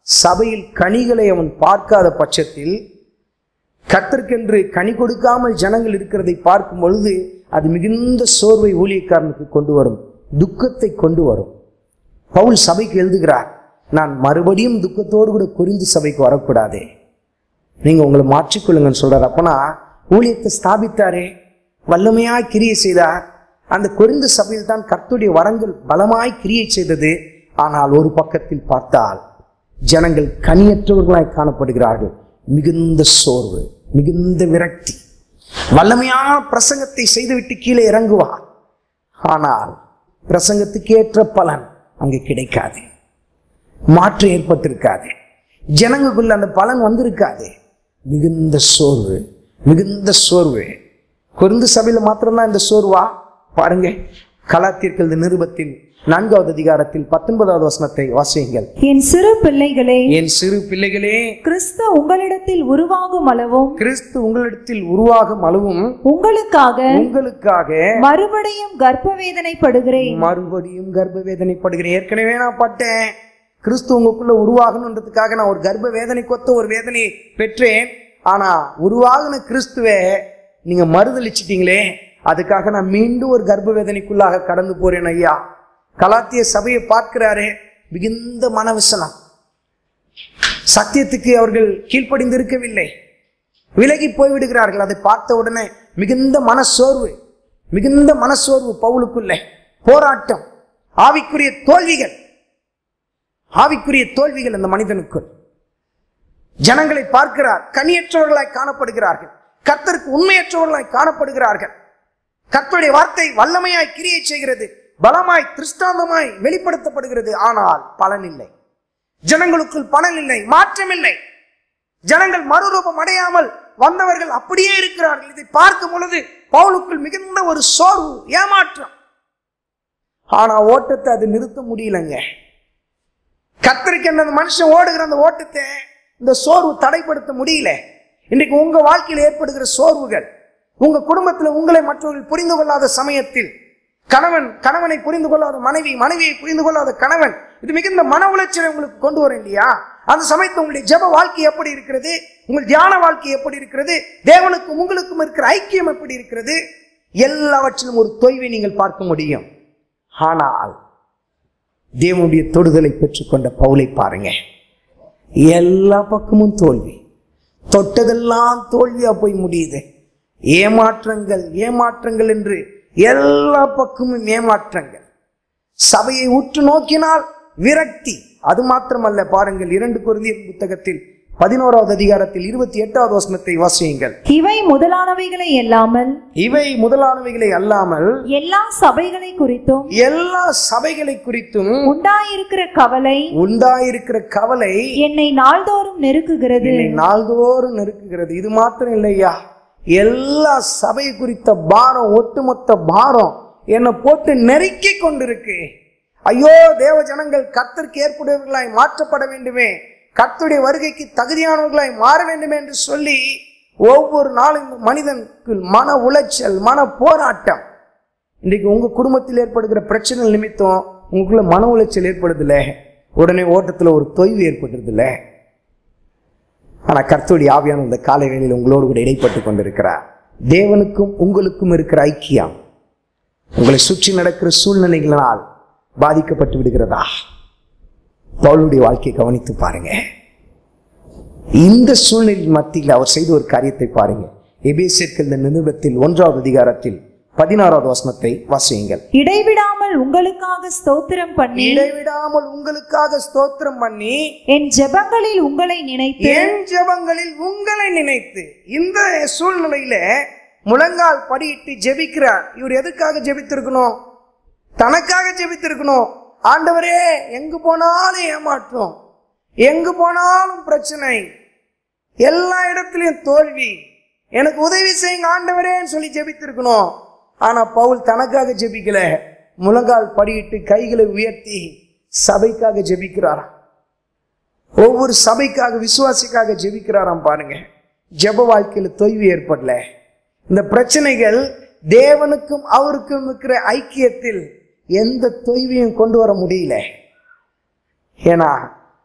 சபையில் கனிகளை அவன் பார்க்காத பட்சத்தில் கர்த்தருக்கென்று கனி கொடுக்காமல் ஜனங்கள் இருக்கிறதை பார்க்கும் பொழுது அது மிகுந்த சோர்வை ஊழியக்காரனுக்கு கொண்டு வரும் துக்கத்தை கொண்டு வரும் பவுல் சபைக்கு எழுதுகிறார் நான் மறுபடியும் துக்கத்தோடு கூட குறிந்து சபைக்கு வரக்கூடாதே நீங்க உங்களை மாற்றிக்கொள்ளுங்கன்னு சொல்றார் அப்பனா ஊழியத்தை ஸ்தாபித்தாரே வல்லமையாய் கிரியை செய்தார் அந்த குறிந்த சபையில் தான் கர்த்தருடைய வரங்கள் பலமாய் கிரியை செய்தது ஆனால் ஒரு பக்கத்தில் பார்த்தால் ஜனங்கள் கனியற்றவர்களாய் காணப்படுகிறார்கள் மிகுந்த சோர்வு மிகுந்த விரக்தி வல்லமையான பிரசங்கத்தை செய்துவிட்டு கீழே இறங்குவார் ஆனால் பிரசங்கத்துக்கு ஏற்ற பலன் அங்கே கிடைக்காது மாற்றம் ஏற்பட்டிருக்காது ஜனங்களுக்குள்ள அந்த பலன் வந்திருக்காது மிகுந்த சோர்வு மிகுந்த சோர்வு குருந்து சபையில மாத்திரம்தான் இந்த சோர்வா பாருங்க கலாத்திற்கல் நிருபத்தில் நான்காவது அதிகாரத்தில் பத்தொன்பதாவது வசனத்தை வாசியுங்கள் என் சிறு பிள்ளைகளே என் சிறு பிள்ளைகளே கிறிஸ்து உங்களிடத்தில் உருவாகும் அளவும் கிறிஸ்து உங்களிடத்தில் உருவாகும் அளவும் உங்களுக்காக உங்களுக்காக மறுபடியும் கர்ப்ப வேதனைப்படுகிறேன் மறுபடியும் கர்ப்ப வேதனைப்படுகிறேன் ஏற்கனவே நான் பட்டேன் கிறிஸ்து உங்களுக்குள்ள உருவாகணுன்றதுக்காக நான் ஒரு கர்ப்ப வேதனை கொத்த ஒரு வேதனையை பெற்றேன் ஆனா உருவாகின கிறிஸ்துவே நீங்க மறுதளிச்சிட்டீங்களே அதுக்காக நான் மீண்டும் ஒரு கர்ப்ப வேதனைக்குள்ளாக கடந்து போறேன் ஐயா கலாத்திய சபையை பார்க்கிறாரே மிகுந்த மனவிசனம் சத்தியத்துக்கு அவர்கள் கீழ்ப்படிந்து இருக்கவில்லை விலகி போய்விடுகிறார்கள் அதை பார்த்த உடனே மிகுந்த மனசோர்வு மிகுந்த மனசோர்வு பவுலுக்குள்ளே போராட்டம் ஆவிக்குரிய தோல்விகள் ஆவிக்குரிய தோல்விகள் அந்த மனிதனுக்குள் ஜனங்களை பார்க்கிறார் கனியற்றவர்களாய் காணப்படுகிறார்கள் கர்த்தருக்கு உண்மையற்றவர்களாய் காணப்படுகிறார்கள் கர்த்தருடைய வார்த்தை வல்லமையாய் கிரியை செய்கிறது பலமாய் திருஷ்டாந்தமாய் வெளிப்படுத்தப்படுகிறது ஆனால் பலன் இல்லை ஜனங்களுக்குள் பலன் இல்லை மாற்றம் இல்லை ஜனங்கள் மறுரூபம் அடையாமல் வந்தவர்கள் அப்படியே இருக்கிறார்கள் இதை பார்க்கும் பொழுது பவுலுக்குள் மிகுந்த ஒரு சோர்வு ஏமாற்றம் ஆனா ஓட்டத்தை அது நிறுத்த முடியலங்க கத்தருக்கு அந்த மனுஷன் ஓடுகிற அந்த ஓட்டத்தை இந்த சோர்வு தடைப்படுத்த முடியல இன்னைக்கு உங்க வாழ்க்கையில் ஏற்படுகிற சோர்வுகள் உங்க குடும்பத்துல உங்களை மற்றவர்கள் புரிந்து கொள்ளாத சமயத்தில் கணவன் கணவனை புரிந்து கொள்ளாத மனைவி மனைவியை புரிந்து கொள்ளாத கணவன் இது மிகுந்த மன உளைச்சலை உங்களுக்கு கொண்டு வரும் இல்லையா அந்த சமயத்தில் உங்களுடைய ஜெப வாழ்க்கை எப்படி இருக்கிறது உங்கள் தியான வாழ்க்கை எப்படி இருக்கிறது தேவனுக்கும் உங்களுக்கும் இருக்கிற ஐக்கியம் எப்படி இருக்கிறது எல்லாவற்றிலும் ஒரு தொய்வை நீங்கள் பார்க்க முடியும் ஆனால் தேவனுடைய தொடுதலை பெற்றுக்கொண்ட பவுலை பாருங்க எல்லா பக்கமும் தோல்வி தொட்டதெல்லாம் தோல்வியா போய் முடியுது ஏமாற்றங்கள் ஏமாற்றங்கள் என்று எல்லா பக்கமும் ஏமாற்றங்கள் சபையை உற்று நோக்கினால் விரக்தி அது மாத்திரமல்ல பாருங்கள் இரண்டு குருந்தியர் புத்தகத்தில் பதினோராவது அதிகாரத்தில் இருபத்தி எட்டாவது வசனத்தை வாசியுங்கள் இவை முதலானவைகளை அல்லாமல் இவை முதலானவைகளை அல்லாமல் எல்லா சபைகளை குறித்தும் எல்லா சபைகளை குறித்தும் உண்டாயிருக்கிற கவலை உண்டாயிருக்கிற கவலை என்னை நாள்தோறும் நெருக்குகிறது என்னை நாள்தோறும் நெருக்குகிறது இது மாத்திரம் இல்லையா எல்லா சபை குறித்த பாரம் ஒட்டுமொத்த பாரம் என்னை போட்டு நெருக்கி கொண்டிருக்கு ஐயோ தேவ ஜனங்கள் கர்த்தருக்கு ஏற்புடையவர்களாய் மாற்றப்பட வேண்டுமே கர்த்தருடைய வருகைக்கு தகுதியானவர்களாய் மாற வேண்டுமே என்று சொல்லி ஒவ்வொரு நாளும் இந்த மனிதனுக்கு மன உளைச்சல் மன போராட்டம் இன்றைக்கு உங்க குடும்பத்தில் ஏற்படுகிற பிரச்சனை நிமித்தம் உங்களுக்குள்ள மன உளைச்சல் ஏற்படுதுல உடனே ஓட்டத்துல ஒரு தொய்வு ஏற்படுறதில்ல ஆனா கர்த்தருடைய ஆவியான இந்த காலை வேளையில் உங்களோடு கூட இடைப்பட்டு கொண்டிருக்கிறார் தேவனுக்கும் உங்களுக்கும் இருக்கிற ஐக்கியம் உங்களை சுற்றி நடக்கிற சூழ்நிலைகளினால் பாதிக்கப்பட்டு விடுகிறதா பவுலுடைய வாழ்க்கையை கவனித்து பாருங்க இந்த சூழ்நிலை மத்தியில் அவர் செய்த ஒரு காரியத்தை பாருங்க எபேசியர்கள் இந்த நிருபத்தில் ஒன்றாவது அதிகாரத்தில் பதினாறாவது வசனத்தை வாசியுங்கள் இடைவிடாமல் உங்களுக்காக ஸ்தோத்திரம் பண்ணி இடைவிடாமல் உங்களுக்காக ஸ்தோத்திரம் பண்ணி என் ஜெபங்களில் உங்களை நினைத்து என் ஜெபங்களில் உங்களை நினைத்து இந்த சூழ்நிலையில முழங்கால் படியிட்டு ஜெபிக்கிறார் இவர் எதுக்காக ஜெபித்திருக்கணும் தனக்காக ஜெபித்திருக்கணும் ஆண்டவரே எங்கு போனாலும் ஏமாற்றம் எங்கு போனாலும் பிரச்சனை எல்லா இடத்துலயும் தோல்வி எனக்கு உதவி செய்யுங்க ஆண்டவரேன்னு சொல்லி ஜெபித்திருக்கணும் ஆனா பவுல் தனக்காக ஜெபிக்கல முழங்கால் படியிட்டு கைகளை உயர்த்தி சபைக்காக ஜெபிக்கிறாராம் ஒவ்வொரு சபைக்காக விசுவாசிக்காக ஜெபிக்கிறாராம் பாருங்க ஜெப வாழ்க்கையில தொய்வு ஏற்படல இந்த பிரச்சனைகள் தேவனுக்கும் அவருக்கும் இருக்கிற ஐக்கியத்தில் எந்த தொய்வையும் கொண்டு வர முடியல ஏன்னா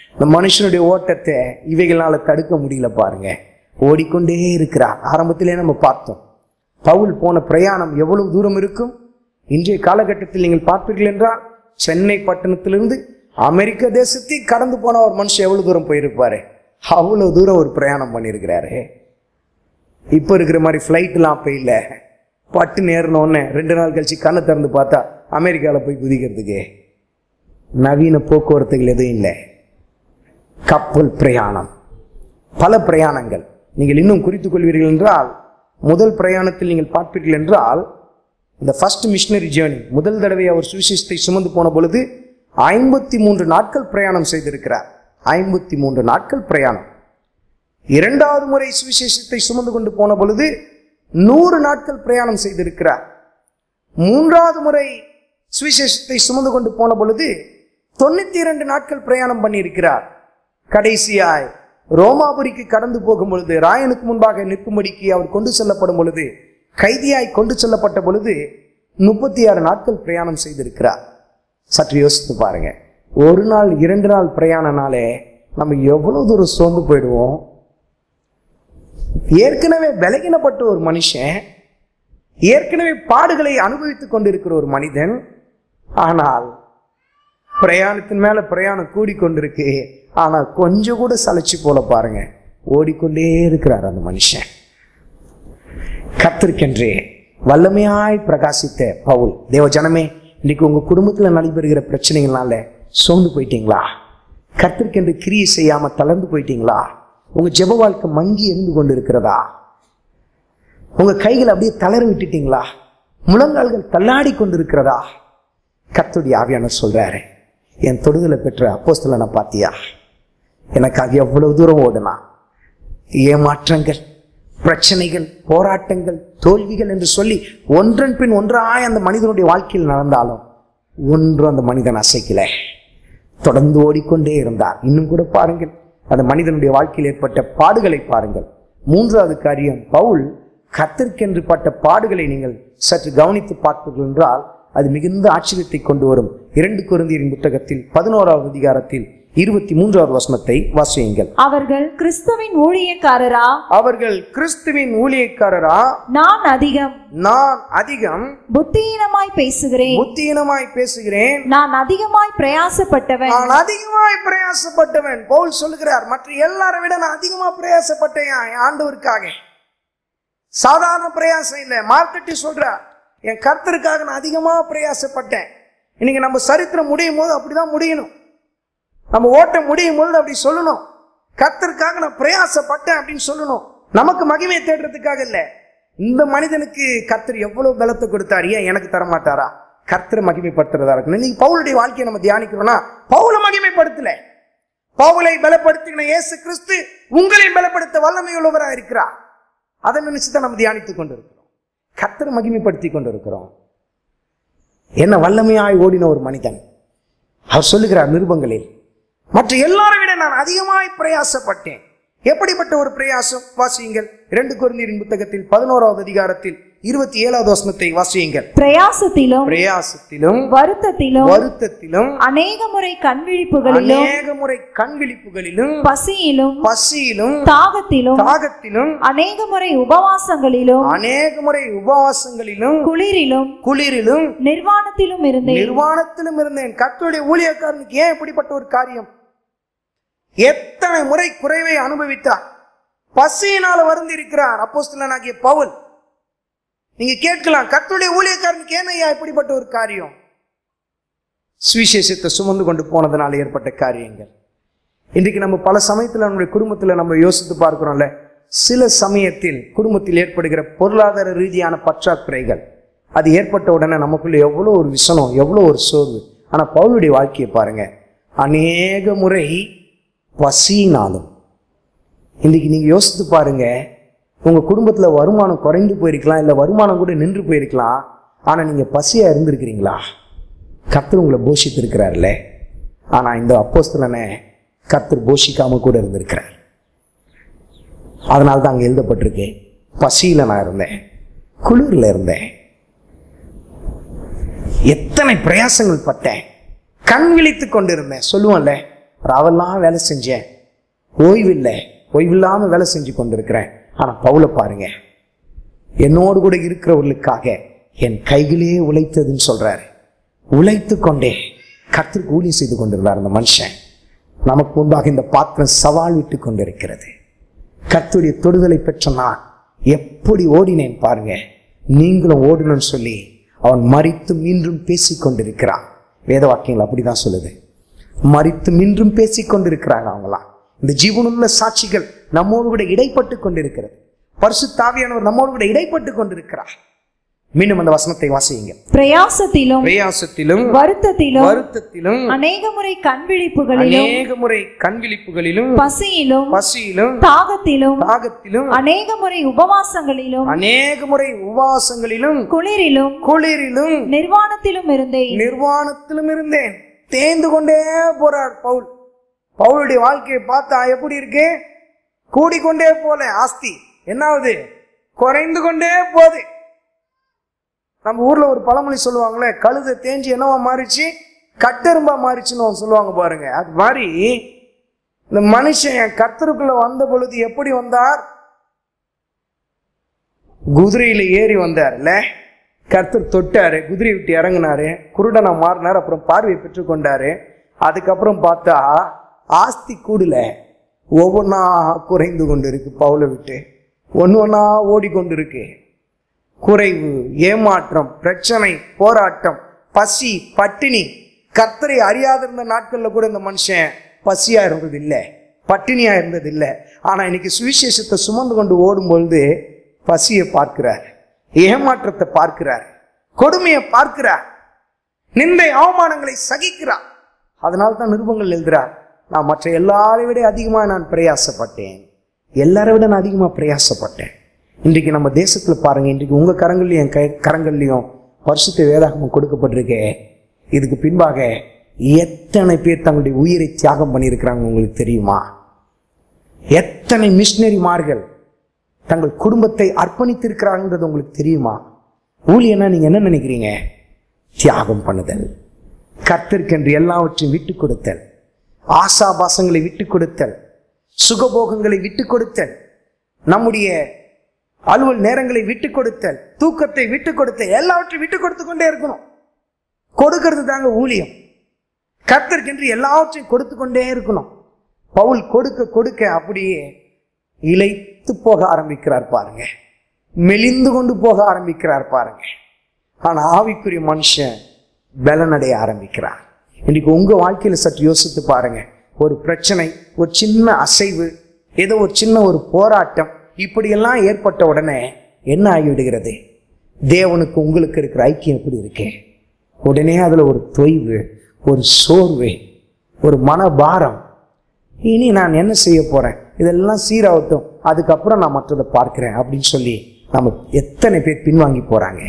இந்த மனுஷனுடைய ஓட்டத்தை இவைகளால தடுக்க முடியல பாருங்க ஓடிக்கொண்டே இருக்கிறார் ஆரம்பத்திலே நம்ம பார்த்தோம் பவுல் போன பிரயாணம் எவ்வளவு தூரம் இருக்கும் இன்றைய காலகட்டத்தில் நீங்கள் பார்ப்பீர்கள் என்றால் சென்னை பட்டணத்திலிருந்து அமெரிக்க தேசத்தை கடந்து போன ஒரு மனுஷன் எவ்வளவு தூரம் போயிருப்பாரு அவ்வளவு தூரம் ஒரு பிரயாணம் பண்ணியிருக்கிறாரு இப்போ இருக்கிற மாதிரி ஃப்ளைட்லாம் அப்போ இல்லை பட்டு நேரணுன்னு ரெண்டு நாள் கழிச்சு கண்ணை திறந்து பார்த்தா அமெரிக்காவில் போய் குதிக்கிறதுக்கு நவீன போக்குவரத்துகள் எதுவும் இல்லை கப்பல் பிரயாணம் பல பிரயாணங்கள் நீங்கள் இன்னும் குறித்துக் கொள்வீர்கள் என்றால் முதல் பிரயாணத்தில் நீங்கள் பார்ப்பீர்கள் என்றால் இந்த ஃபர்ஸ்ட் மிஷினரி ஜேர்னி முதல் தடவை அவர் சுவிசேஷத்தை சுமந்து போன பொழுது ஐம்பத்தி மூன்று நாட்கள் பிரயாணம் செய்திருக்கிறார் ஐம்பத்தி மூன்று நாட்கள் பிரயாணம் இரண்டாவது முறை சுவிசேஷத்தை சுமந்து கொண்டு போன பொழுது நூறு நாட்கள் பிரயாணம் செய்திருக்கிறார் மூன்றாவது முறை சுவிசேஷத்தை சுமந்து கொண்டு போன பொழுது தொண்ணூத்தி இரண்டு நாட்கள் பிரயாணம் பண்ணியிருக்கிறார் கடைசியாய் ரோமாபுரிக்கு கடந்து போகும் பொழுது ராயனுக்கு முன்பாக நிற்கும்படிக்கு அவர் கொண்டு செல்லப்படும் பொழுது கைதியாய் கொண்டு செல்லப்பட்ட பொழுது முப்பத்தி ஆறு நாட்கள் பிரயாணம் செய்திருக்கிறார் சற்று யோசித்து பாருங்க ஒரு நாள் இரண்டு நாள் பிரயாணனாலே நம்ம எவ்வளவு தூரம் சோர்ந்து போயிடுவோம் ஏற்கனவே விலகினப்பட்ட ஒரு மனுஷன் ஏற்கனவே பாடுகளை அனுபவித்துக் கொண்டிருக்கிற ஒரு மனிதன் ஆனால் பிரயாணத்தின் மேல பிரயாணம் கூடிக்கொண்டிருக்கு ஆனால் கொஞ்சம் கூட சளைச்சு போல பாருங்க ஓடிக்கொண்டே இருக்கிறார் அந்த மனுஷன் கத்திருக்கென்றே வல்லமையாய் பிரகாசித்த பவுல் தேவ ஜனமே இன்னைக்கு உங்க குடும்பத்துல நடைபெறுகிற பிரச்சனைகள்னால சோர்ந்து போயிட்டீங்களா கத்திருக்கென்று கிரியை செய்யாம தளர்ந்து போயிட்டீங்களா உங்க ஜெப வாழ்க்கை மங்கி இருந்து கொண்டு இருக்கிறதா உங்க கைகள் அப்படியே தளர விட்டுட்டீங்களா முழங்கால்கள் தள்ளாடி கொண்டு இருக்கிறதா கத்துடைய ஆவியானவர் சொல்றாரு என் தொடுதலை பெற்ற அப்போஸ்தலனை பாத்தியா எனக்காக எவ்வளவு தூரம் ஓடுனா ஏமாற்றங்கள் பிரச்சனைகள் போராட்டங்கள் தோல்விகள் என்று சொல்லி ஒன்றன் பின் ஒன்றாய் அந்த மனிதனுடைய வாழ்க்கையில் நடந்தாலும் ஒன்றும் அந்த மனிதன் அசைக்கல தொடர்ந்து ஓடிக்கொண்டே இருந்தார் இன்னும் கூட பாருங்கள் அந்த மனிதனுடைய வாழ்க்கையில் ஏற்பட்ட பாடுகளை பாருங்கள் மூன்றாவது காரியம் பவுல் கத்திற்கென்று பட்ட பாடுகளை நீங்கள் சற்று கவனித்து பார்ப்பீர்கள் என்றால் அது மிகுந்த ஆச்சரியத்தை கொண்டு வரும் இரண்டு குருந்தியரின் புத்தகத்தில் பதினோராவது அதிகாரத்தில் இருபத்தி மூன்றாவது வசனத்தை வாசியுங்கள் அவர்கள் கிறிஸ்துவின் ஊழியக்காரரா அவர்கள் கிறிஸ்துவின் ஊழியக்காரரா நான் அதிகம் நான் அதிகம் புத்தியீனமாய் பேசுகிறேன் புத்தீனமாய் பேசுகிறேன் நான் அதிகமாய் பிரயாசப்பட்டவன் நான் அதிகமாய் பிரயாசப்பட்டவன் பவுல் சொல்லுகிறார் மற்ற எல்லாரை விட நான் அதிகமா பிரயாசப்பட்டேன் என் ஆண்டவருக்காக சாதாரண பிரயாசம் இல்லை மார்க்கெட்டி சொல்றார் என் கர்த்தருக்காக நான் அதிகமா பிரயாசப்பட்டேன் இன்னைக்கு நம்ம சரித்திரம் முடியும் போது அப்படிதான் முடியணும் நம்ம ஓட்டம் முடியும் போது அப்படி சொல்லணும் கர்த்தருக்காக நான் பிரயாசப்பட்டேன் அப்படின்னு சொல்லணும் நமக்கு மகிமையை தேடுறதுக்காக இல்ல இந்த மனிதனுக்கு கர்த்தர் எவ்வளவு பலத்தை கொடுத்தார் ஏன் எனக்கு தர மாட்டாரா கர்த்தரை மகிமைப்படுத்துறதா இருக்கணும் இன்னைக்கு பவுலுடைய வாழ்க்கையை நம்ம தியானிக்கிறோம்னா பவுலை மகிமைப்படுத்தல பவுலை பலப்படுத்தின இயேசு கிறிஸ்து உங்களை பலப்படுத்த வல்லமை உள்ளவராக இருக்கிறார் அதை நினைச்சு தான் நம்ம தியானித்துக் கொண்டிருக்கிறோம் கர்த்தரை மகிமைப்படுத்தி கொண்டிருக்கிறோம் என்ன வல்லமையாய் ஓடின ஒரு மனிதன் அவர் சொல்லுகிறார் நிருபங்களில் மற்ற எல்லாரை விட நான் அதிகமாய் பிரயாசப்பட்டேன் எப்படிப்பட்ட ஒரு பிரயாசம் வாசியுங்கள் இரண்டு குருந்தீரின் புத்தகத்தில் பதினோராவது அதிகாரத்தில் இருபத்தி ஏழாவது வசனத்தை வாசியுங்கள் பிரயாசத்திலும் பிரயாசத்திலும் வருத்தத்திலும் வருத்தத்திலும் அநேக முறை கண்விழிப்புகளிலும் அநேக முறை கண்விழிப்புகளிலும் பசியிலும் பசியிலும் தாகத்திலும் தாகத்திலும் அநேக முறை உபவாசங்களிலும் அநேக முறை உபவாசங்களிலும் குளிரிலும் குளிரிலும் நிர்வாணத்திலும் இருந்தேன் நிர்வாணத்திலும் இருந்தேன் கர்த்தருடைய ஊழியக்காரனுக்கு ஏன் இப்படிப்பட்ட ஒரு காரியம் எத்தனை முறை குறைவை அனுபவித்தார் பசியினால வருந்தி இருக்கிறார் அப்போஸ்தலனாகிய பவுல் நீங்க கேட்கலாம் கர்த்தருடைய ஊழியக்காரனுக்கு ஏன் ஐயா இப்படிப்பட்ட ஒரு காரியம் சுவிசேஷத்தை சுமந்து கொண்டு போனதுனால ஏற்பட்ட காரியங்கள் இன்றைக்கு நம்ம பல சமயத்துல நம்முடைய குடும்பத்துல நம்ம யோசித்து பார்க்கிறோம்ல சில சமயத்தில் குடும்பத்தில் ஏற்படுகிற பொருளாதார ரீதியான பற்றாக்குறைகள் அது ஏற்பட்ட உடனே நமக்குள்ள எவ்வளோ ஒரு விசனம் எவ்வளோ ஒரு சோர்வு ஆனா பவுலுடைய வாழ்க்கையை பாருங்க அநேக முறை பசினாலும் இன்னைக்கு நீங்க யோசித்து பாருங்க உங்க குடும்பத்துல வருமானம் குறைந்து போயிருக்கலாம் இல்ல வருமானம் கூட நின்று போயிருக்கலாம் ஆனா நீங்க பசியா இருந்திருக்கிறீங்களா கர்த்தர் உங்களை போஷித்து இருக்கிறார்ல ஆனா இந்த அப்போஸ்தலனை கர்த்தர் போஷிக்காம கூட இருந்திருக்கிறார் அதனால தான் அங்க எழுதப்பட்டிருக்கு பசியில நான் இருந்தேன் குளிர்ல இருந்தேன் எத்தனை பிரயாசங்கள் பட்டேன் கண் விழித்து கொண்டிருந்தேன் சொல்லுவோம்ல ராவெல்லாம் வேலை செஞ்சேன் ஓய்வில்லை ஓய்வில்லாம வேலை செஞ்சு கொண்டிருக்கிறேன் ஆனா பவுலை பாருங்க என்னோடு கூட இருக்கிறவர்களுக்காக என் கைகளே உழைத்ததுன்னு சொல்றாரு உழைத்து கொண்டே கத்திற்கு ஊழியம் செய்து கொண்டிருந்தார் அந்த மனுஷன் நமக்கு முன்பாக இந்த பாத்திரம் சவால் விட்டு கொண்டிருக்கிறது கர்த்தருடைய தொடுதலை பெற்ற நான் எப்படி ஓடினேன் பாருங்க நீங்களும் ஓடணும்னு சொல்லி அவன் மறித்து மீண்டும் பேசிக் கொண்டிருக்கிறான் வேத வாக்கியங்கள் அப்படிதான் சொல்லுது மறித்து மீண்டும் பேசிக் கொண்டிருக்கிறாங்க அவங்களாம் இந்த ஜீவனுள்ள சாட்சிகள் நம்மோடு கூட இடைப்பட்டு கொண்டிருக்கிறது பரிசுத்தாவியானவர் நம்மோடு கூட இடைப்பட்டு கொண்டிருக்கிறார் மீண்டும் அந்த வசனத்தை வாசியுங்க பிரயாசத்திலும் பிரயாசத்திலும் வருத்தத்திலும் வருத்தத்திலும் அநேக முறை கண் விழிப்புகளிலும் அநேக முறை கண் விழிப்புகளிலும் பசியிலும் பசியிலும் தாகத்திலும் தாகத்திலும் அநேக முறை உபவாசங்களிலும் அநேக முறை உபவாசங்களிலும் குளிரிலும் குளிரிலும் நிர்வாணத்திலும் இருந்தேன் நிர்வாணத்திலும் இருந்தேன் தேய்ந்து கொண்டே போறார் பவுல் பவுலுடைய வாழ்க்கையை பார்த்தா எப்படி இருக்கு கூடிக்கொண்டே போல ஆஸ்தி என்னாவது குறைந்து கொண்டே போகுது நம்ம ஊர்ல ஒரு பழமொழி சொல்லுவாங்களே கழுதை தேஞ்சு என்னவா மாறிச்சு கட்டெரும்பா மாறிச்சுன்னு அவங்க சொல்லுவாங்க பாருங்க அது மாதிரி இந்த மனுஷன் கத்தருக்குள்ள வந்த பொழுது எப்படி வந்தார் குதிரையில ஏறி வந்தார்ல கர்த்தர் தொட்டாரு குதிரை விட்டு இறங்குனாரு குருடனா மாறினார் அப்புறம் பார்வையை பெற்றுக்கொண்டாரு அதுக்கப்புறம் பார்த்தா ஆஸ்தி கூடல ஒவ்வொன்றா குறைந்து கொண்டு இருக்கு பவுலை விட்டு ஒன்று ஒன்றா ஓடிக்கொண்டு இருக்கு குறைவு ஏமாற்றம் பிரச்சனை போராட்டம் பசி பட்டினி கர்த்தரை அறியாதிருந்த நாட்கள்ல கூட இந்த மனுஷன் பசியா இருந்தது இல்லை பட்டினியா இருந்தது இல்லை ஆனா இன்னைக்கு சுவிசேஷத்தை சுமந்து கொண்டு ஓடும் பொழுது பசியை பார்க்கிறார் ஏமாற்றத்தை பார்க்கிறார் கொடுமையை பார்க்கிறார் நிந்தை அவமானங்களை சகிக்கிறார் அதனால தான் நிருபங்கள் எழுதுறார் நான் மற்ற எல்லாரை விட அதிகமாக நான் பிரயாசப்பட்டேன் எல்லாரை விட நான் அதிகமாக பிரயாசப்பட்டேன் இன்றைக்கு நம்ம தேசத்துல பாருங்க இன்றைக்கு உங்க கரங்கள்லையும் என் கை கரங்கள்லையும் பரிசுத்த வேதாகமம் கொடுக்கப்பட்டிருக்கே இதுக்கு பின்பாக எத்தனை பேர் தங்களுடைய உயிரை தியாகம் பண்ணியிருக்கிறாங்க உங்களுக்கு தெரியுமா எத்தனை மிஷினரிமார்கள் தங்கள் குடும்பத்தை அர்ப்பணித்திருக்கிறாங்கன்றது உங்களுக்கு தெரியுமா ஊழியனா நீங்க என்ன நினைக்கிறீங்க தியாகம் பண்ணுதல் கர்த்தருக்கென்று எல்லாவற்றையும் விட்டு கொடுத்தல் ஆசாபாசங்களை விட்டு கொடுத்தல் சுகபோகங்களை விட்டு கொடுத்தல் நம்முடைய அலுவல் நேரங்களை விட்டு கொடுத்தல் தூக்கத்தை விட்டு கொடுத்தல் எல்லாவற்றையும் விட்டு கொடுத்து கொண்டே இருக்கணும் கொடுக்கிறது தாங்க ஊழியம் கர்த்தருக்கென்று எல்லாவற்றையும் கொடுத்து கொண்டே இருக்கணும் பவுல் கொடுக்க கொடுக்க அப்படியே இளைத்து போக ஆரம்பிக்கிறார் பாருங்க மெலிந்து கொண்டு போக ஆரம்பிக்கிறார் பாருங்க ஆனா ஆவிக்குரிய மனுஷன் பலனடைய ஆரம்பிக்கிறார் இன்னைக்கு உங்க வாழ்க்கையில சற்று யோசித்து பாருங்க ஒரு பிரச்சனை ஒரு சின்ன அசைவு ஏதோ ஒரு சின்ன ஒரு போராட்டம் இப்படியெல்லாம் ஏற்பட்ட உடனே என்ன ஆகிவிடுகிறது தேவனுக்கு உங்களுக்கு இருக்கிற ஐக்கியம் எப்படி இருக்கு உடனே அதுல ஒரு தொய்வு ஒரு சோர்வு ஒரு மனபாரம் இனி நான் என்ன செய்ய போறேன் இதெல்லாம் சீராகட்டும் அதுக்கப்புறம் நான் மற்றதை பார்க்கிறேன் அப்படின்னு சொல்லி நம்ம எத்தனை பேர் பின்வாங்கி போறாங்க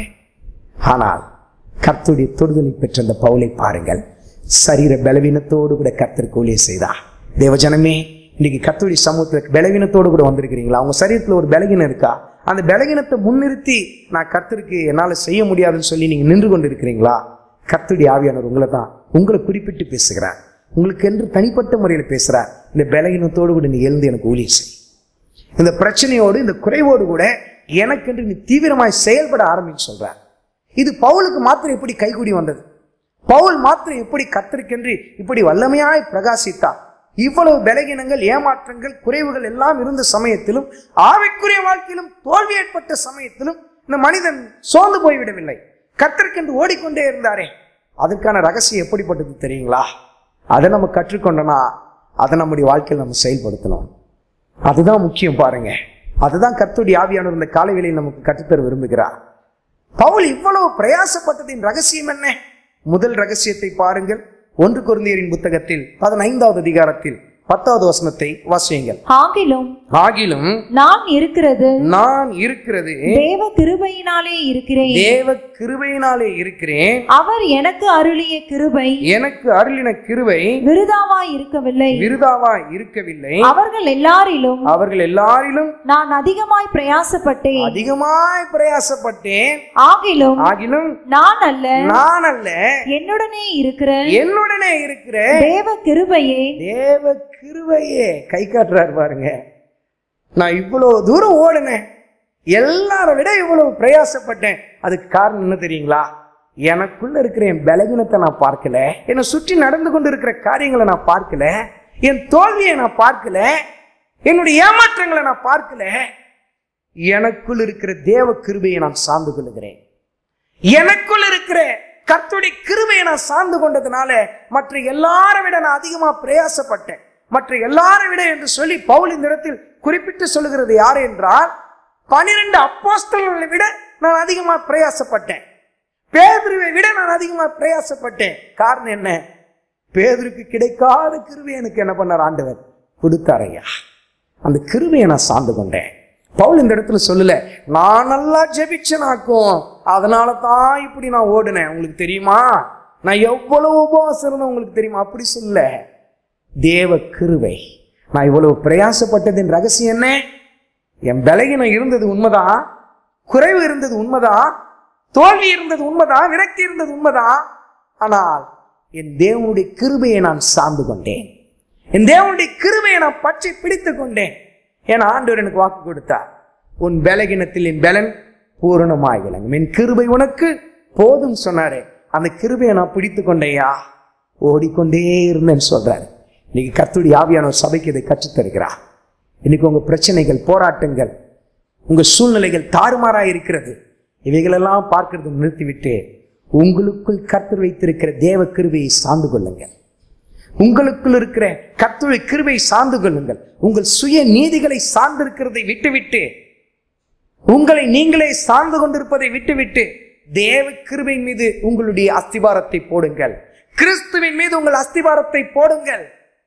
ஆனால் கர்த்தருடைய தொடுதலை பெற்ற அந்த பவுலை பாருங்கள் சரீர பலவீனத்தோடு கூட கர்த்தருக்கு ஊழியம் செய்தா தேவஜனமே இன்னைக்கு கர்த்தருடைய சமூகத்தில் பலவீனத்தோடு கூட வந்திருக்கிறீங்களா அவங்க சரீரத்தில் ஒரு பலவீனம் இருக்கா அந்த பலவீனத்தை முன்னிறுத்தி நான் கர்த்தருக்கு என்னால் செய்ய முடியாதுன்னு சொல்லி நீங்க நின்று கொண்டு இருக்கிறீங்களா கர்த்தருடைய ஆவியானவர் உங்களை தான் உங்களை குறிப்பிட்டு பேசுகிறார் உங்களுக்கு என்று தனிப்பட்ட முறையில் பேசுறார் இந்த பலவீனத்தோடு கூட நீ எழுந்து எனக்கு ஊழியம் செய் இந்த பிரச்சனையோடு இந்த குறைவோடு கூட எனக்கென்று நீ தீவிரமாய் செயல்பட ஆரம்பிச்சு சொல்றார் இது பவுலுக்கு மாத்திரம் எப்படி கைகூடி வந்தது பவுல் மாத்திரம் எப்படி கத்திருக்கென்று இப்படி வல்லமையாய் பிரகாசித்தார் இவ்வளவு பலகீனங்கள் ஏமாற்றங்கள் குறைவுகள் எல்லாம் இருந்த சமயத்திலும் ஆவிக்குரிய வாழ்க்கையிலும் தோல்வி ஏற்பட்ட சமயத்திலும் இந்த மனிதன் சோர்ந்து போய்விடவில்லை கத்திருக்கென்று ஓடிக்கொண்டே இருந்தாரே அதற்கான ரகசியம் எப்படிப்பட்டது தெரியுங்களா அதை நம்ம கற்றுக்கொண்டோம்னா அதை நம்முடைய வாழ்க்கையில் நம்ம செயல்படுத்தணும் அதுதான் முக்கியம் பாருங்க அதுதான் கர்த்தருடைய ஆவியானவர் இந்த காலை வேளையில் நமக்கு கற்றுத்தர விரும்புகிறார் பவுல் இவ்வளவு பிரயாசப்பட்டதின் ரகசியம் என்ன முதல் ரகசியத்தை பாருங்கள் ஒன்று குருந்தியரின் புத்தகத்தில் பதினைந்தாவது அதிகாரத்தில் பத்தாவது வசனத்தை வாசியுங்கள் ஆகிலும் ஆகிலும் நான் இருக்கிறது நான் இருக்கிறது தேவ கிருபையினாலே இருக்கிறேன் தேவ கிருபையினாலே இருக்கிறேன் அவர் எனக்கு அருளிய கிருபை எனக்கு அருளின கிருபை விருதாவாய் இருக்கவில்லை விருதாவா இருக்கவில்லை அவர்கள் எல்லாரிலும் அவர்கள் எல்லாரிலும் நான் அதிகமாய் பிரயாசப்பட்டேன் அதிகமாய் பிரயாசப்பட்டேன் ஆகிலும் ஆகிலும் நான் அல்ல நான் அல்ல என்னுடனே இருக்கிற என்னுடனே இருக்கிற தேவ கிருபையே தேவ கிருபையே கை காட்டுறாரு பாருங்க நான் இவ்வளவு தூரம் ஓடினேன் எல்லாரை விட இவ்வளவு பிரயாசப்பட்டேன் அதுக்கு காரணம் என்ன தெரியுங்களா எனக்குள்ள இருக்கிற என் பலவீனத்தை நான் பார்க்கல என்னை சுற்றி நடந்து கொண்டு இருக்கிற காரியங்களை நான் பார்க்கல என் தோல்வியை நான் பார்க்கல என்னுடைய ஏமாற்றங்களை நான் பார்க்கல எனக்குள் இருக்கிற தேவ கிருபையை நான் சார்ந்து கொள்ளுகிறேன் எனக்குள் இருக்கிற கர்த்தருடைய கிருபையை நான் சார்ந்து கொண்டதுனால மற்ற எல்லாரை விட நான் அதிகமா பிரயாசப்பட்டேன் மற்ற எல்லாரை விட என்று சொல்லி பவுல் இந்த இடத்தில் குறிப்பிட்டு சொல்லுகிறது யார் என்றால் பனிரெண்டு அப்போஸ்தலர்களை விட நான் அதிகமா பிரயாசப்பட்டேன் பேதுருவை விட நான் அதிகமா பிரயாசப்பட்டேன் காரணம் என்ன பேதுருக்கு கிடைக்காத கிருபை எனக்கு என்ன பண்ணார் ஆண்டவர் கொடுத்தார் ஐயா அந்த கிருபையை நான் சார்ந்து கொண்டேன் பவுல் இந்த இடத்துல சொல்லல நான் நல்லா ஜெபிச்சனாக்கும் அதனால தான் இப்படி நான் ஓடினேன் உங்களுக்கு தெரியுமா நான் எவ்வளவு உபவாசம் இருந்தேன் உங்களுக்கு தெரியுமா அப்படி சொல்ல தேவ கிருபை நான் இவ்வளவு பிரயாசப்பட்டதின் ரகசியம் என்ன என் பலகீனம் இருந்தது உண்மைதான் குறைவு இருந்தது உண்மைதான் தோல்வி இருந்தது உண்மைதான் விரக்தி இருந்தது உண்மைதான் ஆனால் என் தேவனுடைய கிருபையை நான் சார்ந்து கொண்டேன் என் தேவனுடைய கிருபையை நான் பற்றி பிடித்துக் கொண்டேன் என் ஆண்டவர் எனக்கு வாக்கு கொடுத்தார் உன் பலகீனத்தில் என் பலன் பூரணமாய் விளங்கும் என் கிருபை உனக்கு போதும் சொன்னாரே அந்த கிருபையை நான் பிடித்து கொண்டேயா ஓடிக்கொண்டே இருந்தேன்னு சொல்றாரு இன்னைக்கு கத்துடைய ஆவியான சபைக்கு இதை கற்றுத் தருகிறார் இன்னைக்கு உங்க பிரச்சனைகள் போராட்டங்கள் உங்க சூழ்நிலைகள் தாறுமாறா இருக்கிறது இவைகளெல்லாம் பார்க்கறது நிறுத்திவிட்டு உங்களுக்குள் கர்த்தர் வைத்திருக்கிற தேவ கிருபையை சார்ந்து கொள்ளுங்கள் உங்களுக்குள் இருக்கிற கர்த்தருடைய கிருபை சார்ந்து கொள்ளுங்கள் உங்கள் சுய நீதிகளை சார்ந்திருக்கிறதை விட்டுவிட்டு உங்களை நீங்களே சார்ந்து கொண்டிருப்பதை விட்டுவிட்டு தேவ கிருபையின் மீது உங்களுடைய அஸ்திபாரத்தை போடுங்கள் கிறிஸ்துவின் மீது உங்கள் அஸ்திபாரத்தை போடுங்கள்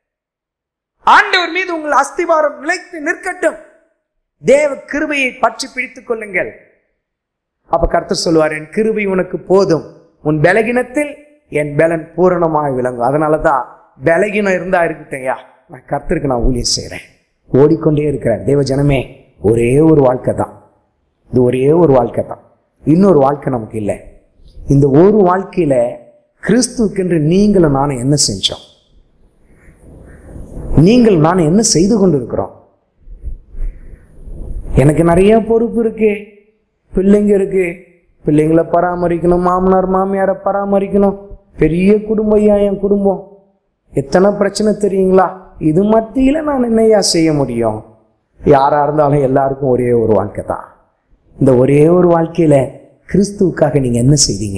ஆண்டவர் மீது உங்கள் அஸ்திபாரம் நிலைத்து நிற்கட்டும் தேவ கிருபையை பற்றி பிடித்துக் கொள்ளுங்கள் அப்ப கர்த்தர் சொல்லுவார் என் கிருபை உனக்கு போதும் உன் பலகீனத்தில் என் பலன் பூரணமாய் விளங்கும் அதனாலதான் பலகீனம் இருந்தா இருக்கட்டையா நான் கர்த்தருக்கு நான் ஊழியம் செய்றேன் ஓடிக்கொண்டே இருக்கிறேன் தேவ ஜனமே ஒரே ஒரு வாழ்க்கை தான் இது ஒரே ஒரு வாழ்க்கை தான் இன்னொரு வாழ்க்கை நமக்கு இல்லை இந்த ஒரு வாழ்க்கையில கிறிஸ்துவுக்கென்று நீங்களும் நானும் என்ன செஞ்சோம் நீங்கள் நானும் என்ன செய்து கொண்டிருக்கிறோம் எனக்கு நிறைய பொறுப்பு இருக்கு பிள்ளைங்க இருக்கு பிள்ளைங்களை பராமரிக்கணும் மாமனார் மாமியாரை பராமரிக்கணும் பெரிய குடும்பம் ஐயா என் குடும்பம் எத்தனை பிரச்சனை தெரியுங்களா இது மத்தியில நான் என்னையா செய்ய முடியும் யாரா இருந்தாலும் எல்லாருக்கும் ஒரே ஒரு வாழ்க்கை தான் இந்த ஒரே ஒரு வாழ்க்கையில கிறிஸ்துவுக்காக நீங்க என்ன செய்தீங்க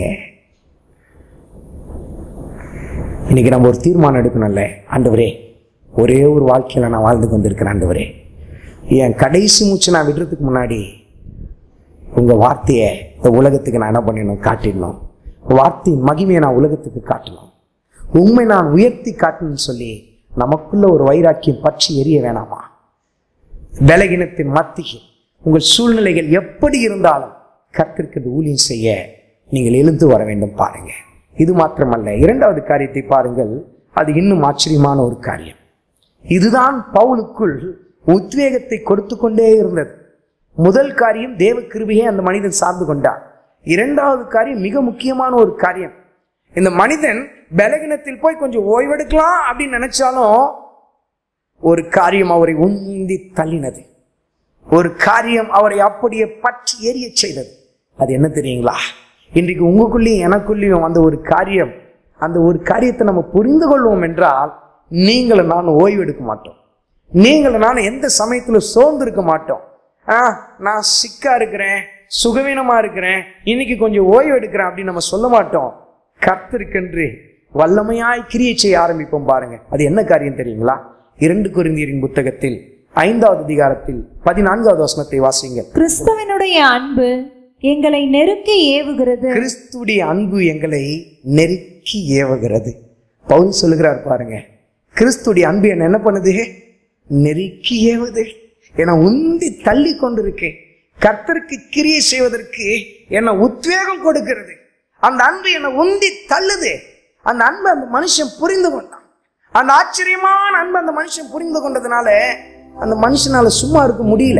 இன்னைக்கு நம்ம ஒரு தீர்மானம் எடுக்கணும்ல ஆண்டவரே ஒரே ஒரு வாழ்க்கையில நான் வாழ்ந்து கொண்டிருக்கிறேன் ஆண்டவரே என் கடைசி மூச்சு நான் விடுறதுக்கு முன்னாடி உங்க வார்த்தையை இந்த உலகத்துக்கு நான் என்ன பண்ணிடணும் காட்டிடணும் வார்த்தையின் மகிமையை நான் உலகத்துக்கு காட்டணும் உண்மை நான் உயர்த்தி காட்டணும்னு சொல்லி நமக்குள்ள ஒரு வைராக்கியம் பற்றி எரிய வேணாமா பலகீனத்தின் மத்தியில் உங்கள் சூழ்நிலைகள் எப்படி இருந்தாலும் கத்திற்கு ஊழியம் செய்ய நீங்கள் எழுந்து வர வேண்டும் பாருங்க இது மாத்திரமல்ல இரண்டாவது காரியத்தை பாருங்கள் அது இன்னும் ஆச்சரியமான ஒரு காரியம் இதுதான் பவுலுக்குள் உத்வேகத்தை கொடுத்து கொண்டே இருந்தது முதல் காரியம் தேவ கிருபையை அந்த மனிதன் சார்ந்து கொண்டார் இரண்டாவது காரியம் மிக முக்கியமான ஒரு காரியம் இந்த மனிதன் பலகீனத்தில் போய் கொஞ்சம் ஓய்வெடுக்கலாம் அப்படின்னு நினைச்சாலும் ஒரு காரியம் அவரை உந்தி தள்ளினது ஒரு காரியம் அவரை அப்படியே பற்றி எரிய செய்தது அது என்ன தெரியுங்களா இன்றைக்கு உங்களுக்குள்ளேயும் எனக்குள்ளேயும் அந்த ஒரு காரியம் அந்த ஒரு காரியத்தை நம்ம புரிந்து கொள்வோம் என்றால் நீங்களும் நானும் ஓய்வு எடுக்க மாட்டோம் நீங்களும் நானும் எந்த சமயத்துல சோர்ந்து இருக்க மாட்டோம் ஆ நான் சிக்கா இருக்கிறேன் சுகவீனமா இருக்கிறேன் இன்னைக்கு கொஞ்சம் ஓய்வு எடுக்கிறேன் அப்படின்னு நம்ம சொல்ல மாட்டோம் கர்த்தருக்கென்று வல்லமையாய் கிரியை செய்ய ஆரம்பிப்போம் பாருங்க அது என்ன காரியம் தெரியுங்களா இரண்டு குருந்தியரின் புத்தகத்தில் ஐந்தாவது அதிகாரத்தில் பதினான்காவது வசனத்தை வாசிங்க கிறிஸ்துவனுடைய அன்பு எங்களை நெருக்கி ஏவுகிறது கிறிஸ்துடைய அன்பு எங்களை நெருக்கி ஏவுகிறது பவுல் சொல்லுகிறார் பாருங்க கிறிஸ்துடைய அன்பு என்ன என்ன பண்ணுது நெருக்கி ஏவுது என உந்தி தள்ளி கொண்டிருக்கேன் கர்த்தருக்கு கிரியை செய்வதற்கு என்ன உத்வேகம் கொடுக்கிறது அந்த அன்பு என்னை உந்தி தள்ளுது அந்த அன்பு அந்த மனுஷன் புரிந்து கொண்டான் அந்த ஆச்சரியமான அன்பு அந்த மனுஷன் புரிந்து கொண்டதுனால அந்த மனுஷனால சும்மா இருக்க முடியல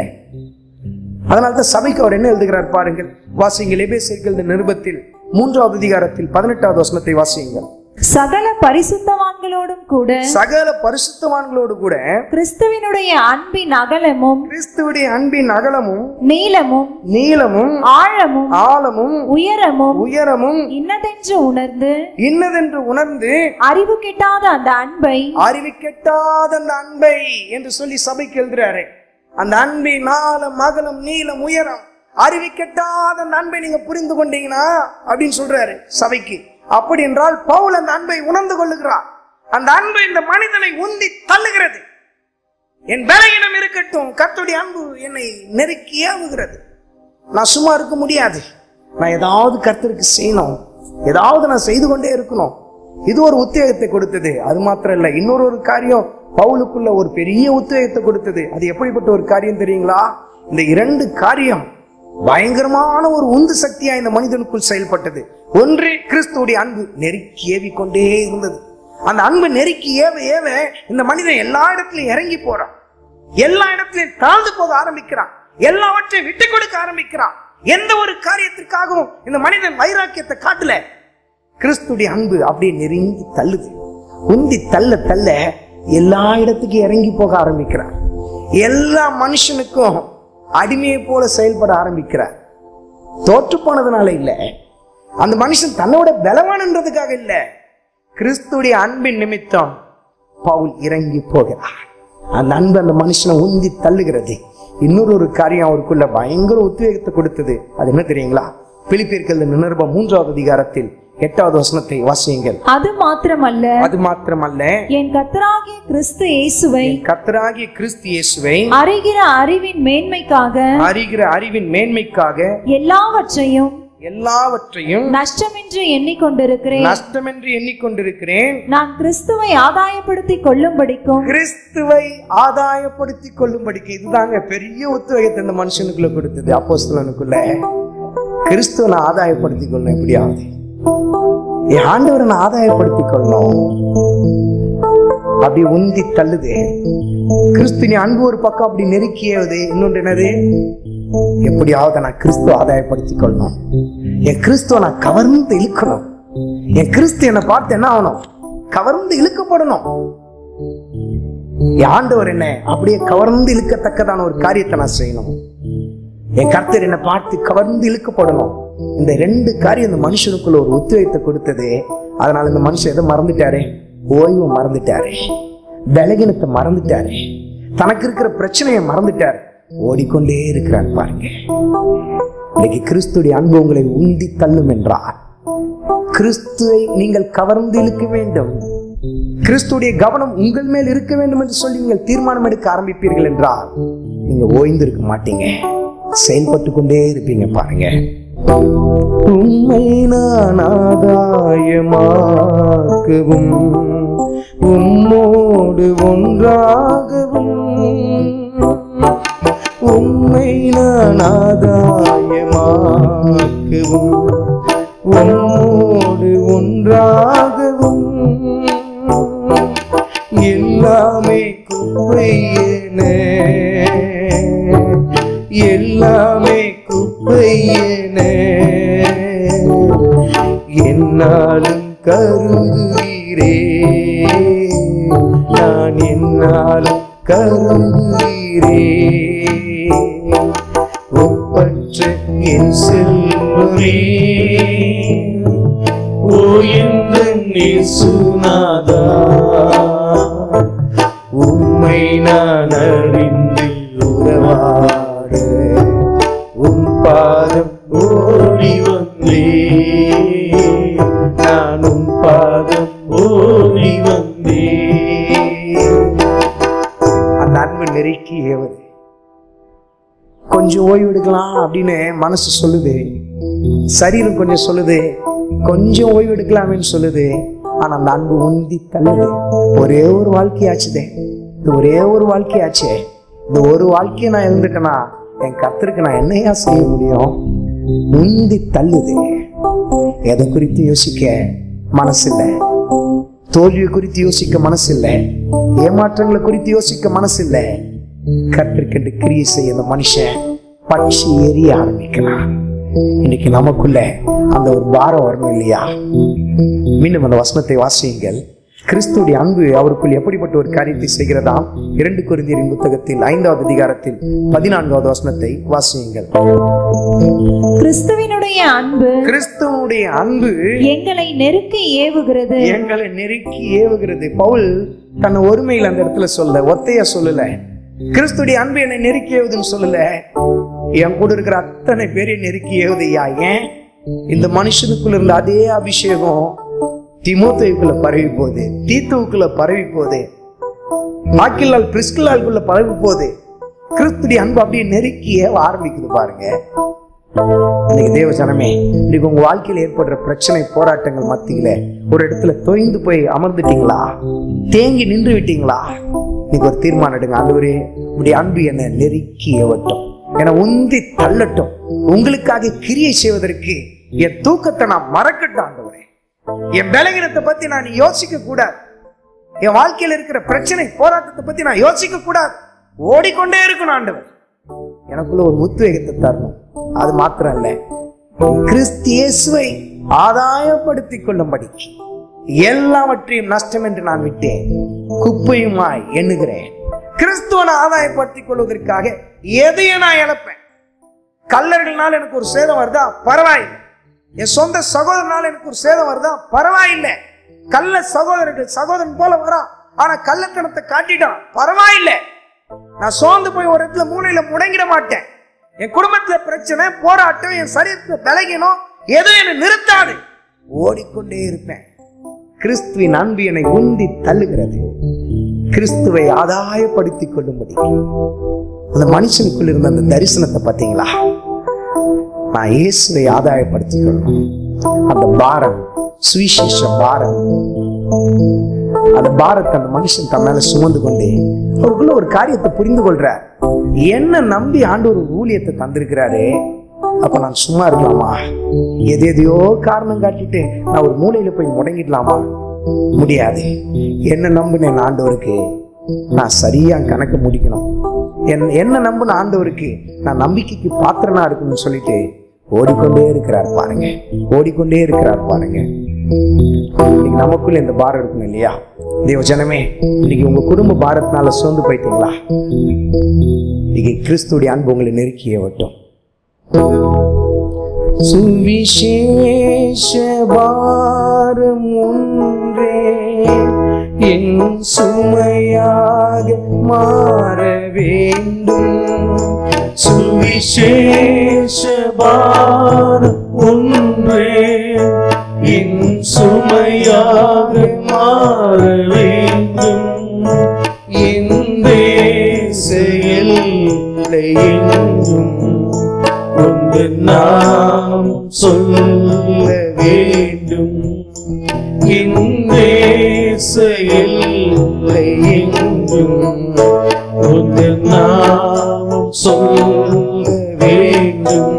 அதனால தான் சபைக்கு அவர் என்ன எழுதுகிறார் பாருங்கள் வாசியுங்கள் எபேசியர்கள் இந்த நிருபத்தில் மூன்றாவது அதிகாரத்தில் பதினெட்டாவது வசனத்தை வாசியுங்கள் சகல பரிசுத்தவான்களோடும் கூட சகல பரிசுத்தவான்களோடு கூட கிறிஸ்துவினுடைய அன்பின் அகலமும் கிறிஸ்துவுடைய அன்பின் அகலமும் நீளமும் நீளமும் ஆழமும் ஆழமும் உயரமும் உயரமும் இன்னதென்று உணர்ந்து இன்னதென்று உணர்ந்து அறிவு கிட்டாத அந்த அன்பை அறிவு கெட்டாத அந்த அன்பை என்று சொல்லி சபைக்கு எழுதுறாரு அந்த அன்பின் ஆழம் அகலம் நீளம் உயரம் அறிவு கெட்டாத அந்த அன்பை நீங்க புரிந்து கொண்டீங்கன்னா அப்படின்னு சொல்றாரு சபைக்கு அப்படி என்றால் பவுல் அந்த அன்பை உணர்ந்து கொள்ளுகிறார் அந்த அன்பு இந்த மனிதனை உந்தி தள்ளுகிறது என் பலகீனம் இருக்கட்டும் கர்த்தருடைய அன்பு என்னை நெருக்கி ஏவுகிறது நான் சும்மா இருக்க முடியாது நான் ஏதாவது கர்த்தருக்கு செய்யணும் ஏதாவது நான் செய்து கொண்டே இருக்கணும் இது ஒரு உத்வேகத்தை கொடுத்தது அது மாத்திரம் இல்ல இன்னொரு ஒரு காரியம் பவுலுக்குள்ள ஒரு பெரிய உத்வேகத்தை கொடுத்தது அது எப்படிப்பட்ட ஒரு காரியம் தெரியுங்களா இந்த இரண்டு காரியம் பயங்கரமான ஒரு உந்து சக்தியா இந்த மனிதனுக்குள் செயல்பட்டது ஒன்று கிறிஸ்துவுடைய அன்பு நெருக்கி ஏவி கொண்டே இருந்தது அந்த அன்பு நெருக்கி ஏவ ஏவ இந்த மனிதன் எல்லா இடத்துலயும் இறங்கி போறான் எல்லா இடத்துலயும் தாழ்ந்து போக ஆரம்பிக்கிறான் எல்லாவற்றையும் விட்டு கொடுக்க ஆரம்பிக்கிறான் எந்த ஒரு காரியத்திற்காகவும் இந்த மனிதன் வைராக்கியத்தை காட்டல கிறிஸ்துடைய அன்பு அப்படியே நெருங்கி தள்ளுது உந்தி தள்ள தள்ள எல்லா இடத்துக்கும் இறங்கி போக ஆரம்பிக்கிறார் எல்லா மனுஷனுக்கும் அடிமையை போல செயல்பட ஆரம்பிக்கிறார் தோற்று போனதுனால இல்ல அந்த மனுஷன் தன்னோட பலவான்ன்றதுக்காக இல்ல கிறிஸ்துடைய அன்பின் நிமித்தம் பவுல் இறங்கி போகிறார் அந்த அன்பு அந்த மனுஷனை உந்தி தள்ளுகிறது இன்னொரு ஒரு காரியம் அவருக்குள்ள பயங்கர உத்வேகத்தை கொடுத்தது அது என்ன தெரியுங்களா பிலிப்பியர்கள் நிருபம் மூன்றாவது அதிகாரத்தில் எட்டாவது வசனத்தை வாசியுங்கள் அது மாத்திரமல்ல அது மாத்திரமல்ல என் கர்த்தராகிய கிறிஸ்து இயேசுவை கர்த்தராகிய கிறிஸ்து இயேசுவை அறிகிற அறிவின் மேன்மைக்காக அறிகிற அறிவின் மேன்மைக்காக எல்லாவற்றையும் எல்லாவற்றையும் நஷ்டமின்றி எண்ணிக்கொண்டிருக்கிறேன் நஷ்டமென்று எண்ணிக்கொண்டிருக்கிறேன் நான் கிறிஸ்துவை ஆதாயப்படுத்திக் கொள்ளும்படிக்கும் கிறிஸ்துவை ஆதாயப்படுத்திக் கொள்ளும்படிக்கு இதுதாங்க பெரிய உத்வேகத்தை இந்த மனுஷனுக்குள்ள கொடுத்தது அப்போஸ்தலனுக்குள்ள கிறிஸ்துவ நான் ஆதாயப்படுத்திக் கொள்ளணும் எப்படியாவது என் ஆண்டவரை நான் ஆதாயப்படுத்திக் கொள்ளணும் அப்படி உந்தி தள்ளுது கிறிஸ்துவின் அன்பு ஒரு பக்கம் அப்படி நெருக்கியது இன்னொன்று என்னது எப்படியாவது நான் கிறிஸ்துவ ஆதாயப்படுத்திக் கொள்ளணும் என் கிறிஸ்துவ நான் கவர்ந்து இழுக்கணும் என் கிறிஸ்து என்னை பார்த்து என்ன ஆகணும் கவர்ந்து இழுக்கப்படணும் என் ஆண்டவர் என்ன அப்படியே கவர்ந்து இழுக்கத்தக்கதான ஒரு காரியத்தை நான் செய்யணும் என் கர்த்தர் என்னை பார்த்து கவர்ந்து இழுக்கப்படணும் இந்த ரெண்டு காரியம் இந்த மனுஷனுக்குள்ள ஒரு உத்வேகத்தை கொடுத்தது அதனால இந்த மனுஷன் எதை மறந்துட்டாரு ஓய்வு மறந்துட்டாரு பலகீனத்தை மறந்துட்டாரு தனக்கு இருக்கிற பிரச்சனையை மறந்துட்டாரு ஓடிக்கொண்டே இருக்கிறார் பாருங்க இன்னைக்கு கிறிஸ்துடைய அன்பு உங்களை உந்தி தள்ளும் என்றார் கிறிஸ்துவை நீங்கள் கவர்ந்து இழுக்க வேண்டும் கிறிஸ்துடைய கவனம் உங்கள் மேல் இருக்க வேண்டும் என்று சொல்லி நீங்கள் தீர்மானம் எடுக்க ஆரம்பிப்பீர்கள் என்றால் நீங்க ஓய்ந்திருக்க மாட்டீங்க செயல்பட்டு கொண்டே இருப்பீங்க பாருங்க உண்மை நான் ஆதாயமாக்கவும் உம்மோடு ஒன்றாகவும் உண்மை நான் ஆதாயமாக்கவும் உம்மோடு ஒன்றாகவும் எல்லாமே குப்பையேன எல்லாமே குப்பையேன என்னாலும் கருதுகிறே நான் என்னாலும் கருதுகிறே ஒப்பற்ற என் செல்வமே ஓ எந்த சுனாதா உம்மை நான் அறிந்து உறவாட உன் பாதம் ஓடி வந்தே நான் உன் பாதம் ஓடி வந்தே அந்த அன்பு நெருக்கி ஏவது கொஞ்சம் ஓய்வு எடுக்கலாம் அப்படின்னு மனசு சொல்லுது சரீரம் கொஞ்சம் சொல்லுது கொஞ்சம் ஓய்வு எடுக்கலாமேன்னு சொல்லுது ஆனா அந்த அன்பு உந்தி தள்ளுது ஒரே ஒரு வாழ்க்கையாச்சுதே இந்த ஒரே ஒரு வாழ்க்கையாச்சே இந்த ஒரு வாழ்க்கையை நான் இருந்துட்டேனா என் கத்திற்கு நான் என்னையா செய்ய முடியும் உந்தி தள்ளுது எதை குறித்து யோசிக்க மனசில்லை தோல்வியை குறித்து யோசிக்க மனசில்லை ஏமாற்றங்களை குறித்து யோசிக்க மனசில்லை கத்திற்கென்று கிரியை செய்ய அந்த மனுஷன் பட்சி எரிய ஆரம்பிக்கிறான் இன்னைக்கு நமக்குள்ள அந்த ஒரு பாரம் வரணும் இல்லையா மீண்டும் அந்த வசனத்தை வாசியுங்கள் கிறிஸ்துடைய அன்பு அவருக்குள் எப்படிப்பட்ட ஒரு காரியத்தை செய்கிறதாம் இரண்டு குருந்தியரின் புத்தகத்தில் ஐந்தாவது அதிகாரத்தில் பதினான்காவது வசனத்தை வாசியுங்கள் கிறிஸ்துவினுடைய அன்பு கிறிஸ்துவனுடைய அன்பு எங்களை நெருக்கி ஏவுகிறது எங்களை நெருக்கி ஏவுகிறது பவுல் தன் ஒருமையில் அந்த இடத்துல சொல்ல ஒத்தைய சொல்லல கிறிஸ்துடைய அன்பு என்னை நெருக்கி ஏவுதுன்னு சொல்லல என் கூட இருக்கிற அத்தனை பேரையும் நெருக்கி ஏவுதையா ஏன் இந்த மனுஷனுக்குள்ள இருந்த அதே அபிஷேகம் திமோத்தேயுக்குள்ள பரவி போகுது தீத்துவுக்குள்ள பரவி போகுது ஆக்கில்லால் பிரிஸ்கில்லாலுக்குள்ள பரவி போகுது கிறிஸ்துடைய அன்பு அப்படியே நெருக்கி ஏவ ஆரம்பிக்குது பாருங்க இன்னைக்கு தேவ ஜனமே இன்னைக்கு உங்க வாழ்க்கையில் ஏற்படுற பிரச்சனை போராட்டங்கள் மத்தியில ஒரு இடத்துல தொய்ந்து போய் அமர்ந்துட்டீங்களா தேங்கி நின்று விட்டீங்களா இன்னைக்கு ஒரு தீர்மானம் எடுங்க ஆண்டவரே உடைய அன்பு என்னை நெருக்கி ஏவட்டும் என உந்தி தள்ளட்டும் உங்களுக்காக கிரியை செய்வதற்கு என் தூக்கத்தை நான் மறக்கட்டும் ஆண்டவரே என் பலகீனத்தை பத்தி நான் யோசிக்க கூடாது என் வாழ்க்கையில இருக்கிற பிரச்சனை போராட்டத்தை பத்தி நான் யோசிக்க கூடாது ஓடிக்கொண்டே இருக்கணும் ஆண்டவர் எனக்குள்ள ஒரு உத்வேகத்தை தரணும் அது மாத்திரம் இல்ல கிறிஸ்து இயேசுவை ஆதாயப்படுத்திக் கொள்ளும்படிக்கு எல்லாவற்றையும் நஷ்டம் என்று நான் விட்டேன் குப்பையுமாய் எண்ணுகிறேன் கிறிஸ்துவனை ஆதாயப்படுத்திக் கொள்வதற்காக எதையும் நான் இழப்பேன் கல்லர்கள்னால எனக்கு ஒரு சேதம் வருதா பரவாயில்லை என் சொந்த சகோதரனால எனக்கு ஒரு சேதம் வருதா பரவாயில்லை கள்ள சகோதரர்கள் சகோதரன் போல வரான் ஆனா கள்ளத்தனத்தை காட்டிட்டான் பரவாயில்லை நான் சோர்ந்து போய் ஒரு இடத்துல மூலையில முடங்கிட மாட்டேன் என் குடும்பத்துல பிரச்சனை போராட்டம் என் சரீரத்துல பலகீனம் எதுவும் என்னை நிறுத்தாது ஓடிக்கொண்டே இருப்பேன் கிறிஸ்துவின் அன்பு என்னை உந்தி தள்ளுகிறது கிறிஸ்துவை ஆதாயப்படுத்திக் கொள்ளும்படி அந்த மனுஷனுக்குள் இருந்த அந்த தரிசனத்தை பார்த்தீங்களா நான் இயேசுவை ஆதாயப்படுத்திக் கொள்ளணும் அந்த பாரம் சுவிசேஷ பாரம் அந்த பாரத்தை அந்த மனுஷன் தன் மேல சுமந்து கொண்டே அவருக்குள்ள ஒரு காரியத்தை புரிந்து கொள்றார் என்ன நம்பி ஆண்டு ஒரு ஊழியத்தை தந்திருக்கிறாரே அப்ப நான் சும்மா இருக்கலாமா எது எதையோ காரணம் காட்டிட்டு நான் ஒரு மூலையில போய் முடங்கிடலாமா முடியாது என்ன நம்பினேன் ஆண்டவருக்கு நான் சரியா கணக்கு முடிக்கணும் என் என்ன நம்பின ஆண்டவருக்கு நான் நம்பிக்கைக்கு பாத்திரனா இருக்கணும்னு சொல்லிட்டு ஓடிக்கொண்டே இருக்கிறார் பாருங்க ஓடிக்கொண்டே இருக்கிறார் பாருங்க இன்னைக்கு நமக்குள்ள இந்த பாரம் இருக்கணும் இல்லையா தேவ ஜனமே இன்னைக்கு உங்க குடும்ப பாரத்தினால சோர்ந்து போயிட்டீங்களா இன்னைக்கு கிறிஸ்துடைய அன்பு உங்களை நெருக்கிய வட்டும் சுவிசேஷ பாரம் ஒன்றே என் சுமையாக மாற வேண்டும் சுவிசேஷ பாரம் ஒன்றே என் சுமையாக மாற வேண்டும் இந்த செயலை என்றும் உந்து நாம் சொல்ல வேண்டும் இந்த செயலை என்றும் உந்து நாம் சொல்ல வேண்டும்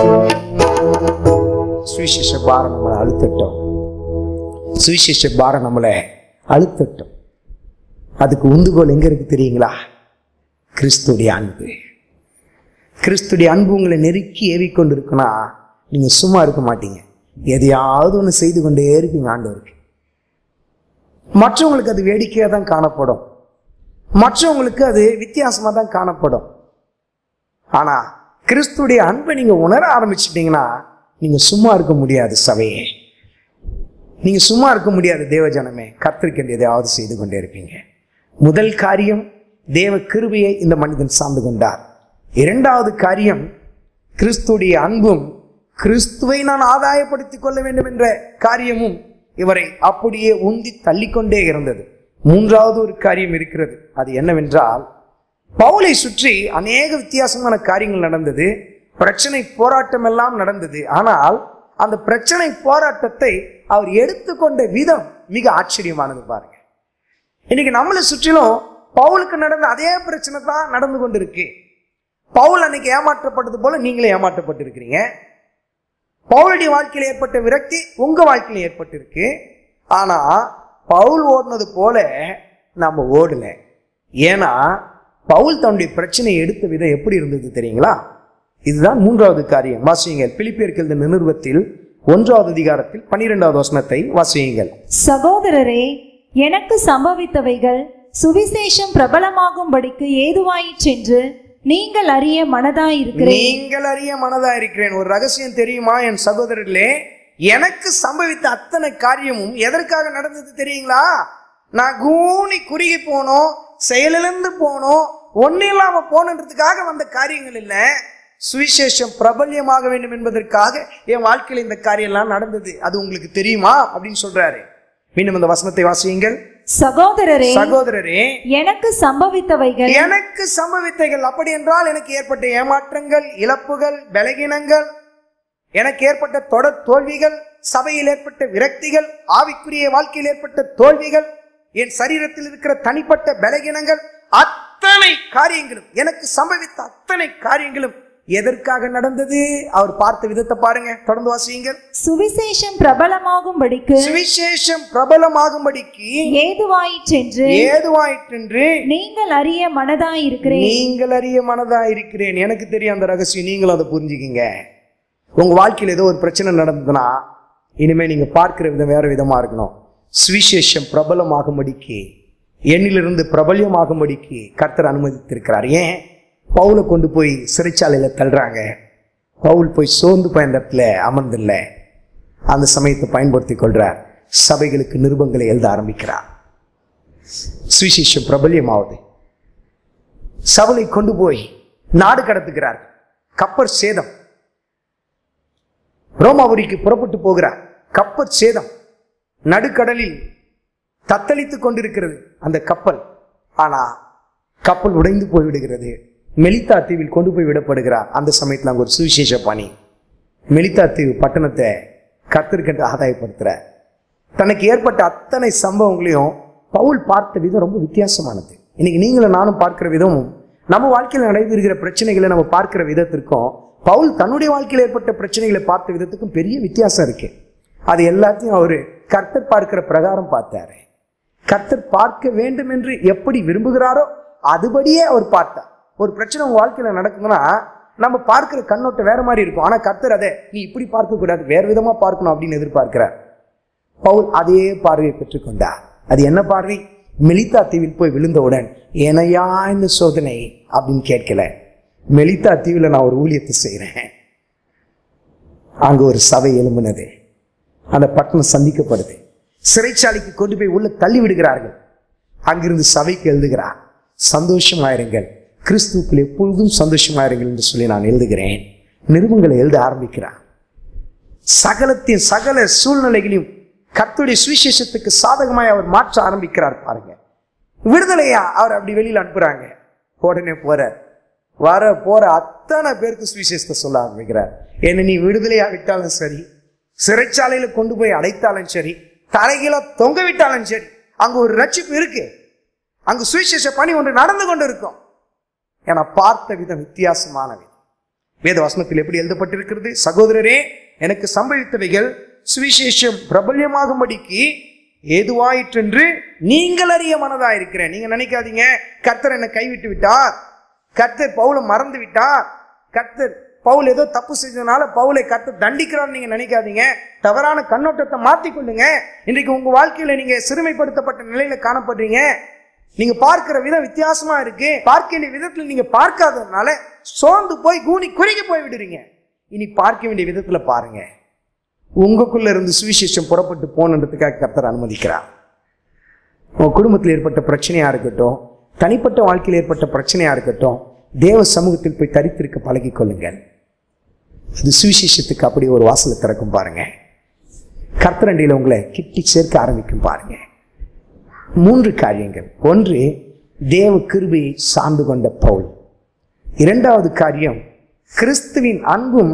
சுவிசேஷ பாரம் நம்மளை அழுத்தட்டும் சுவிசேஷ பாரம் நம்மளை அழுத்தட்டும் அதுக்கு உந்துகோல் எங்க இருக்கு தெரியுங்களா கிறிஸ்துடைய அன்பு கிறிஸ்துடைய அன்பு உங்களை நெருக்கி ஏவிக்கொண்டு இருக்குன்னா நீங்க சும்மா இருக்க மாட்டீங்க எதையாவது ஒன்று செய்து கொண்டே இருப்பீங்க ஆண்டவருக்கு மற்றவங்களுக்கு அது வேடிக்கையாக தான் காணப்படும் மற்றவங்களுக்கு அது வித்தியாசமா தான் காணப்படும் ஆனா கிறிஸ்துடைய அன்பை நீங்க உணர ஆரம்பிச்சிட்டீங்கன்னா நீங்க சும்மா இருக்க முடியாது சபையே நீங்க சும்மா இருக்க முடியாது தேவஜனமே கத்திருக்கின்ற எதையாவது செய்து கொண்டே இருப்பீங்க முதல் காரியம் தேவ கிருபையை இந்த மனிதன் சார்ந்து கொண்டார் இரண்டாவது காரியம் கிறிஸ்துடைய அன்பும் கிறிஸ்துவை நான் ஆதாயப்படுத்திக் கொள்ள வேண்டும் என்ற காரியமும் இவரை அப்படியே உந்தி தள்ளிக்கொண்டே இருந்தது மூன்றாவது ஒரு காரியம் இருக்கிறது அது என்னவென்றால் பவுலை சுற்றி அநேக வித்தியாசமான காரியங்கள் நடந்தது பிரச்சனை போராட்டம் எல்லாம் நடந்தது ஆனால் அந்த பிரச்சனை போராட்டத்தை அவர் எடுத்துக்கொண்ட விதம் மிக ஆச்சரியமானது பாருங்க இன்னைக்கு நம்மளை சுற்றிலும் பவுலுக்கு நடந்த அதே பிரச்சனை தான் நடந்து கொண்டிருக்கு பவுல் அன்னைக்கு ஏமாற்றப்பட்டது போல நீங்களே ஏமாற்றப்பட்டிருக்கிறீங்க பவுலுடைய வாழ்க்கையில் ஏற்பட்ட விரக்தி உங்க வாழ்க்கையில் ஏற்பட்டிருக்கு ஆனா பவுல் ஓடினது போல நம்ம ஓடல ஏன்னா பவுல் தன்னுடைய பிரச்சனையை எடுத்த விதம் எப்படி இருந்தது தெரியுங்களா இதுதான் மூன்றாவது காரியம் வாசியுங்கள் பிலிப்பியர்கள் இந்த நிறுவத்தில் ஒன்றாவது அதிகாரத்தில் பன்னிரெண்டாவது வசனத்தை வாசியுங்கள் சகோதரரே எனக்கு சம்பவித்தவைகள் சுவிசேஷம் பிரபலமாகும்படிக்கு ஏதுவாயிற்றென்று நீங்கள் அறிய மனதாயிருக்கிறேன் நீங்கள் அறிய மனதா இருக்கிறேன் ஒரு ரகசியம் தெரியுமா என் சகோதரர்களே எனக்கு சம்பவித்த அத்தனை காரியமும் எதற்காக நடந்தது தெரியுங்களா நான் கூனி குறுகி போனோம் செயலிழந்து போனோம் ஒன்னும் இல்லாம போனன்றதுக்காக வந்த காரியங்கள் இல்ல சுவிசேஷம் பிரபல்யமாக வேண்டும் என்பதற்காக என் வாழ்க்கையில் இந்த காரியம் எல்லாம் நடந்தது அது உங்களுக்கு தெரியுமா அப்படின்னு சொல்றாரு மீண்டும் இந்த வசனத்தை வாசியுங்கள் சகோதரரே சகோதரரே எனக்கு சம்பவித்தவைகள் எனக்கு சம்பவித்தைகள் அப்படி என்றால் எனக்கு ஏற்பட்ட ஏமாற்றங்கள் இழப்புகள் பலகீனங்கள் எனக்கு ஏற்பட்ட தொடர் தோல்விகள் சபையில் ஏற்பட்ட விரக்திகள் ஆவிக்குரிய வாழ்க்கையில் ஏற்பட்ட தோல்விகள் என் சரீரத்தில் இருக்கிற தனிப்பட்ட பலகீனங்கள் அத்தனை காரியங்களும் எனக்கு சம்பவித்த அத்தனை காரியங்களும் எதற்காக நடந்தது அவர் பார்த்த விதத்தை பாருங்க தொடர்ந்து வாசியுங்கள் சுவிசேஷம் பிரபலமாகும்படிக்கு சுவிசேஷம் பிரபலமாகும்படிக்கு ஏதுவாயிற்றென்று ஏதுவாயிற்றென்று நீங்கள் அறிய மனதாயிருக்கிறேன் நீங்கள் அறிய மனதா இருக்கிறேன் எனக்கு தெரியும் அந்த ரகசியம் நீங்களும் அதை புரிஞ்சுக்கிங்க உங்க வாழ்க்கையில் ஏதோ ஒரு பிரச்சனை நடந்ததுன்னா இனிமே நீங்க பார்க்கிற விதம் வேற விதமா இருக்கணும் சுவிசேஷம் பிரபலமாகும்படிக்கு எண்ணிலிருந்து பிரபல்யமாகும்படிக்கு கர்த்தர் அனுமதித்திருக்கிறார் ஏன் பவுலை கொண்டு போய் சிறைச்சாலையில தள்ளுறாங்க பவுல் போய் சோர்ந்து போய் அந்த இடத்துல அமர்ந்தில்ல அந்த சமயத்தை பயன்படுத்தி கொள்றார் சபைகளுக்கு நிருபங்களை எழுத ஆரம்பிக்கிறார் சுவிசேஷம் பிரபல்யமாவது சவலை கொண்டு போய் நாடு கடத்துகிறார் கப்பர் சேதம் ரோமாபுரிக்கு புறப்பட்டு போகிறார் கப்பர் சேதம் நடுக்கடலில் தத்தளித்துக் கொண்டிருக்கிறது அந்த கப்பல் ஆனா கப்பல் உடைந்து போய்விடுகிறது மெலித்தா தீவில் கொண்டு போய் விடப்படுகிறார் அந்த சமயத்தில் அங்க ஒரு சுவிசேஷ பணி மெலித்தா தீவு பட்டணத்தை கத்திருக்கின்ற ஆதாயப்படுத்துறார் தனக்கு ஏற்பட்ட அத்தனை சம்பவங்களையும் பவுல் பார்த்த விதம் ரொம்ப வித்தியாசமானது இன்னைக்கு நீங்களும் நானும் பார்க்கிற விதமும் நம்ம வாழ்க்கையில் நடைபெறுகிற பிரச்சனைகளை நம்ம பார்க்கிற விதத்திற்கும் பவுல் தன்னுடைய வாழ்க்கையில் ஏற்பட்ட பிரச்சனைகளை பார்த்த விதத்துக்கும் பெரிய வித்தியாசம் இருக்கு அது எல்லாத்தையும் அவரு கர்த்தர் பார்க்கிற பிரகாரம் பார்த்தாரு கர்த்தர் பார்க்க வேண்டும் என்று எப்படி விரும்புகிறாரோ அதுபடியே அவர் பார்த்தார் ஒரு பிரச்சனை உங்க வாழ்க்கையில நடக்குதுன்னா நம்ம பார்க்கிற கண்ணோட்டம் வேற மாதிரி இருக்கும் ஆனா கர்த்தர் அதை நீ இப்படி பார்க்க கூடாது வேற விதமா பார்க்கணும் அப்படின்னு எதிர்பார்க்கிறார் பவுல் அதே பார்வையை பெற்றுக்கொண்டார் அது என்ன பார்வை மெலித்தா தீவில் போய் விழுந்தவுடன் ஏனையா இந்த சோதனை அப்படின்னு கேட்கல மெலித்தா தீவில் நான் ஒரு ஊழியத்தை செய்கிறேன் அங்க ஒரு சபை எழும்பினது அந்த பட்டணம் சந்திக்கப்படுது சிறைச்சாலைக்கு கொண்டு போய் உள்ள தள்ளி விடுகிறார்கள் அங்கிருந்து சபைக்கு எழுதுகிறார் சந்தோஷமாயிருங்கள் கிறிஸ்துவுக்குள் எப்பொழுதும் சந்தோஷமாயிருங்கள் என்று சொல்லி நான் எழுதுகிறேன் நிருபங்களை எழுத ஆரம்பிக்கிறார் சகலத்தின் சகல சூழ்நிலைகளையும் கர்த்தருடைய சுவிசேஷத்துக்கு சாதகமாய் அவர் மாற்ற ஆரம்பிக்கிறார் பாருங்க விடுதலையா அவர் அப்படி வெளியில அனுப்புறாங்க உடனே போறார் வர போற அத்தனை பேருக்கு சுவிசேஷத்தை சொல்ல ஆரம்பிக்கிறார் என்ன நீ விடுதலையா விட்டாலும் சரி சிறைச்சாலையில கொண்டு போய் அடைத்தாலும் சரி தலைகீழ தொங்க விட்டாலும் சரி அங்க ஒரு ரட்சிப்பு இருக்கு அங்கு சுவிசேஷ பணி ஒன்று நடந்து கொண்டு இருக்கும் என பார்த்த விதம் வித்தியாசமான விதம் வேத வசனத்தில் எப்படி எழுதப்பட்டிருக்கிறது சகோதரரே எனக்கு சம்பவித்தவைகள் சுவிசேஷம் பிரபல்யமாகும்படிக்கு ஏதுவாயிற்றென்று நீங்கள் அறிய மனதா இருக்கிறேன் நீங்க நினைக்காதீங்க கர்த்தர் என்னை கைவிட்டு விட்டார் கர்த்தர் பவுலை மறந்து விட்டார் கர்த்தர் பவுல் ஏதோ தப்பு செஞ்சதுனால பவுலை கர்த்தர் தண்டிக்கிறான்னு நீங்க நினைக்காதீங்க தவறான கண்ணோட்டத்தை மாத்திக்கொள்ளுங்க இன்றைக்கு உங்க வாழ்க்கையில நீங்க சிறுமைப்படுத்தப்பட்ட நிலையில காணப்படுறீங்க நீங்க பார்க்கிற விதம் வித்தியாசமா இருக்கு பார்க்க வேண்டிய விதத்துல நீங்க பார்க்காததுனால சோர்ந்து போய் கூனி குறுகி போய் விடுறீங்க இனி பார்க்க வேண்டிய விதத்துல பாருங்க உங்களுக்குள்ள இருந்து சுவிசேஷம் புறப்பட்டு போனன்றதுக்காக கர்த்தர் அனுமதிக்கிறார் உங்க குடும்பத்தில் ஏற்பட்ட பிரச்சனையா இருக்கட்டும் தனிப்பட்ட வாழ்க்கையில் ஏற்பட்ட பிரச்சனையா இருக்கட்டும் தேவ சமூகத்தில் போய் தரித்திருக்க பழகிக் கொள்ளுங்கள் அது சுவிசேஷத்துக்கு அப்படி ஒரு வாசலை திறக்கும் பாருங்க கர்த்தரண்டியில் உங்களை கிட்டி சேர்க்க ஆரம்பிக்கும் பாருங்க மூன்று காரியங்கள் ஒன்று தேவ கிருபையை சார்ந்து கொண்ட பவுல் இரண்டாவது காரியம் கிறிஸ்துவின் அன்பும்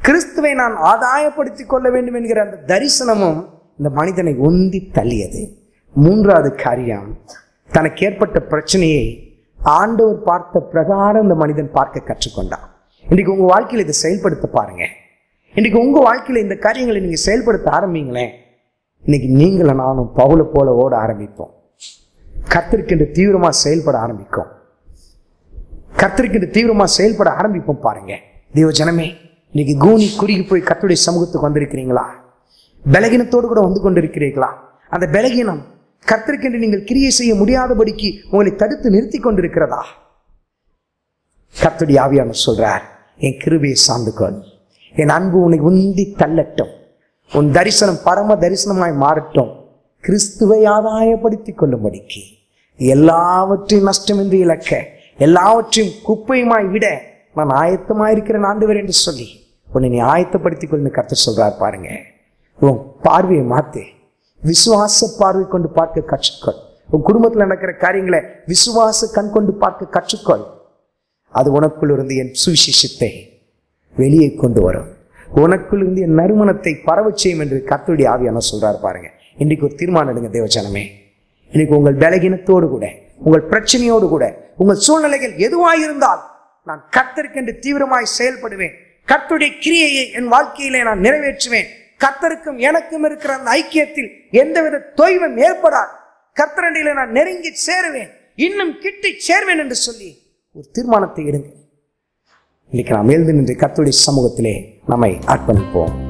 கிறிஸ்துவை நான் ஆதாயப்படுத்திக் கொள்ள வேண்டும் என்கிற அந்த தரிசனமும் இந்த மனிதனை உந்தி தள்ளியது மூன்றாவது காரியம் தனக்கு ஏற்பட்ட பிரச்சனையை ஆண்டவர் பார்த்த பிரகாரம் இந்த மனிதன் பார்க்க கற்றுக்கொண்டான் இன்னைக்கு உங்க வாழ்க்கையில இதை செயல்படுத்த பாருங்க இன்னைக்கு உங்க வாழ்க்கையில இந்த காரியங்களை நீங்க செயல்படுத்த ஆரம்பிங்களேன் இன்னைக்கு நீங்களும் நானும் பவுல போல ஓட ஆரம்பிப்போம் கத்திருக்கின்ற தீவிரமா செயல்பட ஆரம்பிக்கும் கத்திருக்கின்ற தீவிரமா செயல்பட ஆரம்பிப்போம் பாருங்க தேவ ஜனமே இன்னைக்கு கூனி குறுகி போய் கத்துடைய சமூகத்துக்கு வந்திருக்கிறீங்களா பலகீனத்தோடு கூட வந்து கொண்டிருக்கிறீர்களா அந்த பலகீனம் கத்திருக்கின்ற நீங்கள் கிரியை செய்ய முடியாதபடிக்கு உங்களை தடுத்து நிறுத்தி கொண்டிருக்கிறதா கத்துடைய ஆவியான சொல்றார் என் கிருபையை சார்ந்து கொள் என் அன்பு உன்னை உந்தி தள்ளட்டும் உன் தரிசனம் பரம தரிசனமாய் மாறட்டும் கிறிஸ்துவை ஆதாயப்படுத்திக் கொள்ளும்படிக்கு எல்லாவற்றையும் நஷ்டமின்றி இழக்க எல்லாவற்றையும் குப்பையுமாய் விட நான் ஆயத்தமாய் இருக்கிறேன் ஆண்டவர் என்று சொல்லி உன்னை நீ ஆயத்தப்படுத்திக் கொள்ளுன்னு கர்த்தர் சொல்றார் பாருங்க உன் பார்வையை மாத்து விசுவாச பார்வை கொண்டு பார்க்க கற்றுக்கொள் உன் குடும்பத்தில் நடக்கிற காரியங்களை விசுவாச கண் கொண்டு பார்க்க கற்றுக்கொள் அது உனக்குள் இருந்து என் சுவிசேஷத்தை வெளியே கொண்டு வரும் உனக்குள் இருந்து என் நறுமணத்தை பரவச் செய்யும் என்று கர்த்தருடைய ஆவியான சொல்றாரு பாருங்க இன்னைக்கு ஒரு தீர்மானம் எடுங்க தேவஜனமே இன்னைக்கு உங்கள் பலகீனத்தோடு கூட உங்கள் பிரச்சனையோடு கூட உங்கள் சூழ்நிலைகள் எதுவாய் இருந்தால் நான் கர்த்தருக்கென்று தீவிரமாய் செயல்படுவேன் கர்த்தருடைய கிரியையை என் வாழ்க்கையிலே நான் நிறைவேற்றுவேன் கர்த்தருக்கும் எனக்கும் இருக்கிற அந்த ஐக்கியத்தில் எந்தவித தொய்வும் ஏற்படாது கர்த்தரண்டியில நான் நெருங்கி சேருவேன் இன்னும் கிட்டி சேர்வேன் என்று சொல்லி ஒரு தீர்மானத்தை எடுங்க இன்னைக்கு நாம் எழுந்து நின்று கர்த்தருடைய சமூகத்திலே நம்மை அர்ப்பணிப்போம்